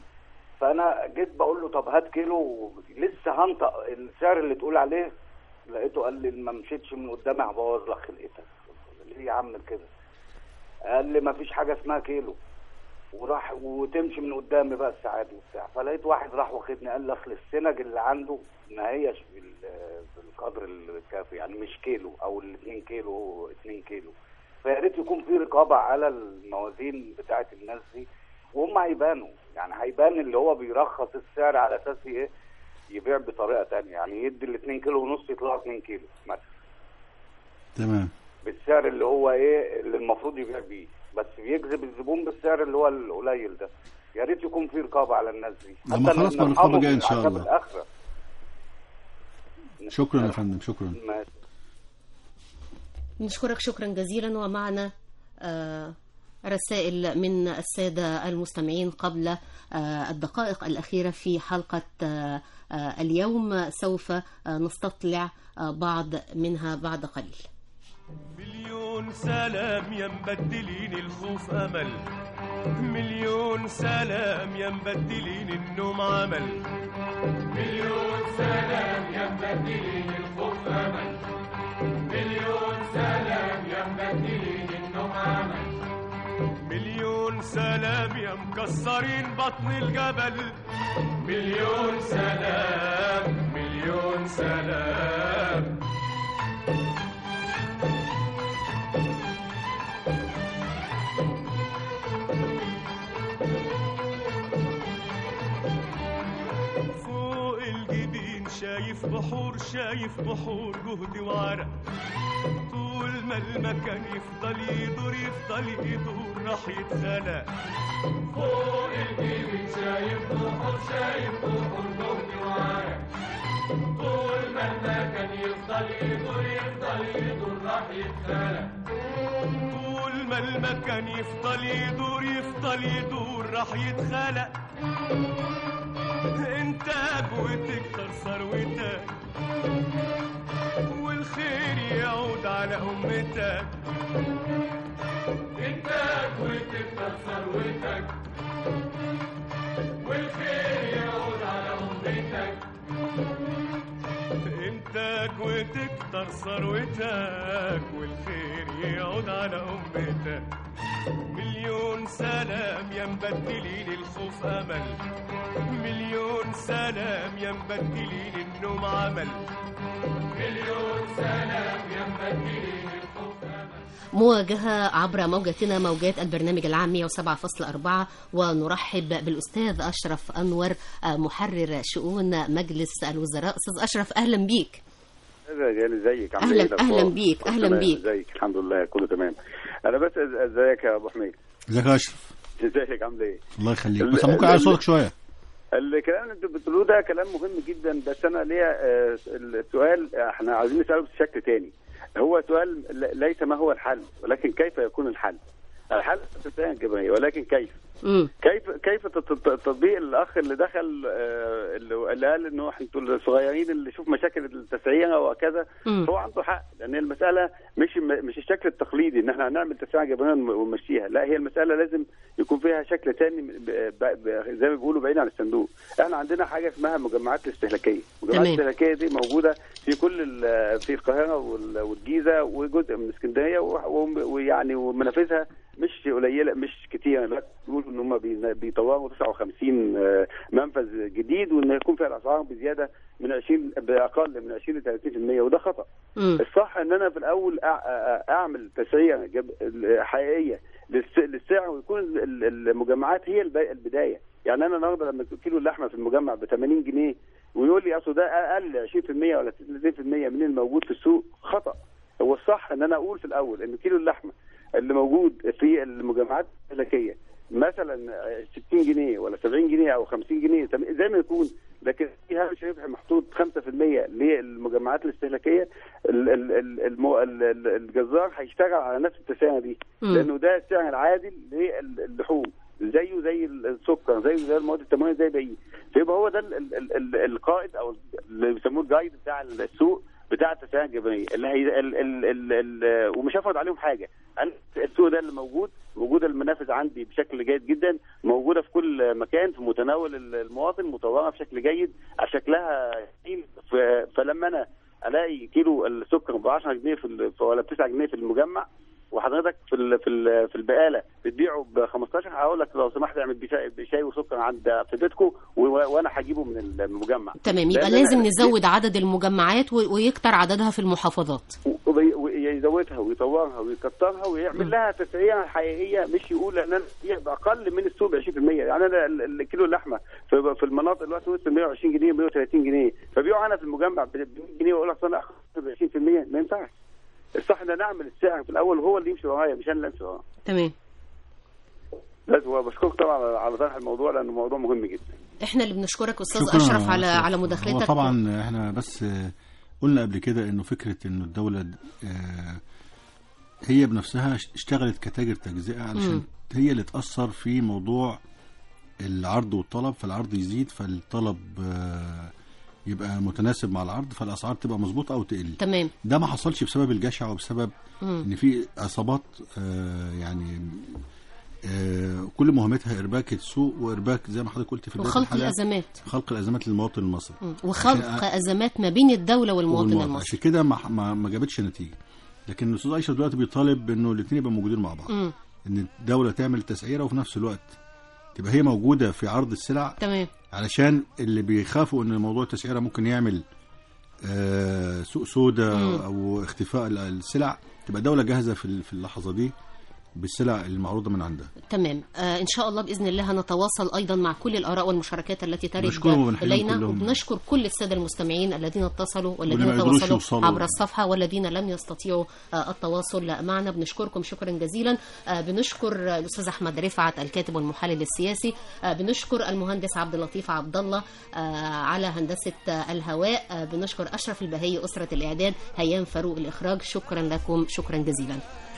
فانا جيت بقول له طب هات كيلو لسه هنطق السعر اللي تقول عليه لقيته قال لي ما مشيتش من قدامي هبوظ لك خلقتك ليه يا عم كده قال لي ما فيش حاجه اسمها كيلو وراح وتمشي من قدامي بقى الساعات وبتاع فلقيت واحد راح واخدني قال لي اصل السنج اللي عنده ما هيش بال- بالقدر الكافي يعني مش كيلو او ال 2 كيلو 2 كيلو فيا ريت يكون في رقابه على الموازين بتاعت الناس دي وهم هيبانوا يعني هيبان اللي هو بيرخص السعر على اساس ايه يبيع بطريقه تانية يعني يدي ال 2 كيلو ونص يطلع 2 كيلو مثلا تمام بالسعر اللي هو ايه اللي المفروض يبيع بيه بس بيجذب الزبون بالسعر اللي هو القليل ده يا ريت يكون في رقابه على الناس دي لما حتى خلاص بقى نرحمهم الرقابة جاية إن من شاء عذاب الله. الاخره شكرا يا فندم شكرا ماشي نشكرك شكرا جزيلا ومعنا آه، رسائل من السادة المستمعين قبل آه، الدقائق الأخيرة في حلقة آه، آه، اليوم سوف آه، نستطلع آه، بعض منها بعد قليل مليون سلام يا مبدلين الخوف امل مليون سلام يا مبدلين النوم عمل مليون سلام يا مبدلين الخوف امل مليون سلام يا مبدلين النوم عمل مليون سلام يا مكسرين بطن الجبل مليون سلام مليون سلام فوق الجبين شايف بحور شايف بحور جهد وعرق طول ما المكان يفضل يدور يفضل يدور راح يتخلق فوق الجبين شايف بحور شايف بحور جهد وعرق طول ما المكان يفضل يدور يفضل يدور راح يتخلق طول ما المكان يفضل يدور يفضل يدور راح يتخلق انتاج وتكتر ثروتك والخير يعود على امتك انتاج وتكتر ثروتك والخير يعود على امتك انتاج وتكتر ثروتك والخير يعود على امتك مليون سلام يا مبدلين الخوف امل مليون سلام يا مبدلين النوم عمل مليون سلام يا مبدلين الخوف امل مواجهة عبر موجتنا موجات البرنامج العام 107.4 ونرحب بالأستاذ أشرف أنور آه، محرر شؤون مجلس الوزراء أستاذ أشرف أهلا بيك ازيك ازيك عامل أهلا- ايه الأخبار؟ أهلا بيك، كله أهلا تمام، بيك. ازيك الحمد لله كله تمام انا بس إز- ازيك يا ابو حميد ازيك يا اشرف ازيك عامل ايه الله يخليك ال- بس ممكن ال- اعلي صوتك شويه الكلام اللي انتوا بتقولوه ده كلام مهم جدا بس انا ليا آه، السؤال آه، احنا عايزين نساله بشكل تاني هو سؤال ل- ليس ما هو الحل ولكن كيف يكون الحل الحل التسعير الجماهيري ولكن كيف مم. كيف كيف تط- تط- تطبيق الاخ اللي دخل آه، اللي اللي قال انه انتوا الصغيرين اللي يشوف مشاكل التسعيره وكذا مم. هو عنده حق لان المساله مش مش الشكل التقليدي ان احنا هنعمل تسعيره جبريه ونمشيها لا هي المساله لازم يكون فيها شكل تاني ب- ب- ب- زي ما بيقولوا بعيد عن الصندوق احنا عندنا حاجه اسمها المجمعات الاستهلاكيه المجمعات تمام. الاستهلاكيه دي موجوده في كل ال- في القاهره وال- والجيزه وجزء من اسكندريه و- و- ويعني ومنافذها مش قليله مش كتير لا بيقولوا ان هم بي- بيطوروا 59 آه، منفذ جديد وان يكون فيها الاسعار بزياده من 20 باقل من 20 ل 30% وده خطا مم. الصح ان انا في الاول أع- أع- اعمل تسعيره جب- حقيقيه للس- للسعر ويكون ال- ال- المجمعات هي الب- البدايه يعني انا النهارده لما كيلو اللحمه في المجمع ب 80 جنيه ويقول لي اصل ده اقل 20% ولا 30% من الموجود في السوق خطا هو الصح ان انا اقول في الاول ان كيلو اللحمه اللي موجود في المجمعات الاستهلاكيه مثلا 60 جنيه ولا 70 جنيه او 50 جنيه تم- زي ما يكون لكن في هامش ربح محطوط 5% للمجمعات الاستهلاكيه ال- ال- ال- المو- ال- ال- الجزار هيشتغل على نفس التسعيره دي مم. لانه ده السعر العادل للحوم زيه زي السكر زيه زي المواد التمويه زي باقي فيبقى هو ده ال- ال- ال- ال- القائد او اللي بيسموه الجايد بتاع السوق بتاع التسعيره الجبريه اللي هي ال ال ال ال ومش هفرض عليهم حاجه انا السوق ده اللي موجود موجوده المنافذ عندي بشكل جيد جدا موجوده في كل مكان في متناول ال- المواطن مطوره بشكل جيد على شكلها جميل. ف- فلما انا الاقي كيلو السكر ب 10 جنيه في ال- ولا ب 9 جنيه في المجمع وحضرتك في ال في ال في البقاله بتبيعه ب 15 هقول لك لو سمحت اعمل بيه شاي- شاي وسكر عند في بيتكم و- وانا هجيبه من المجمع تمام يبقى لأن لازم أنا- نزود عدد المجمعات و- ويكتر عددها في المحافظات وبي- ويزودها ويطورها ويكترها ويعمل لها تسعيره حقيقيه مش يقول ان انا أبيع باقل من السوق ب 20% يعني انا ال- ال- الكيلو اللحمه في, في المناطق دلوقتي وصل 120 جنيه 130 جنيه فبيعوا انا في المجمع ب 100 جنيه واقول لك انا اخد ب 20% ما ينفعش الصح ان انا اعمل السعر في الاول وهو اللي يمشي ورايا مش انا اللي امشي وراه تمام بس وبشكرك طبعا على- على طرح الموضوع لانه موضوع مهم جدا احنا اللي بنشكرك استاذ شكراً اشرف يا على أستاذ. على هو مداخلتك طبعا احنا بس آه، قلنا قبل كده انه فكره انه الدوله آه، هي بنفسها اشتغلت كتاجر تجزئه علشان مم. هي اللي تاثر في موضوع العرض والطلب فالعرض يزيد فالطلب آه، يبقى متناسب مع العرض فالاسعار تبقى مظبوطه او تقل تمام ده ما حصلش بسبب الجشع وبسبب مم. ان في عصابات آه، يعني آه، كل مهمتها ارباك السوق وارباك زي ما حضرتك قلت في بداية وخلق الحلقة، الازمات خلق الازمات للمواطن المصري مم. وخلق عشان- ازمات ما بين الدوله والمواطن والمواطن. المصري عشان كده ما, ما, ما جابتش نتيجه لكن الاستاذ اشرف دلوقتي بيطالب انه الاثنين يبقوا موجودين مع بعض مم. ان الدوله تعمل تسعيره وفي نفس الوقت تبقى هي موجوده في عرض السلع تمام علشان اللي بيخافوا ان موضوع التسعيره ممكن يعمل آه سوق سودا مم. او اختفاء ال- السلع تبقى الدوله جاهزه في ال- في اللحظه دي بالسلع المعروضه من عندها تمام آه ان شاء الله باذن الله هنتواصل ايضا مع كل الاراء والمشاركات التي ترد بنشكرهم ونحييهم الينا كلهم. وبنشكر كل الساده المستمعين الذين اتصلوا والذين واللي ما قدروش تواصلوا يوصلوا. عبر الصفحه والذين لم يستطيعوا آه التواصل معنا بنشكركم شكرا جزيلا آه بنشكر آه، الاستاذ احمد رفعت الكاتب والمحلل السياسي آه بنشكر المهندس عبد اللطيف عبد الله آه على هندسه آه الهواء آه بنشكر اشرف البهي اسره الاعداد هيام فاروق الاخراج شكرا لكم شكرا جزيلا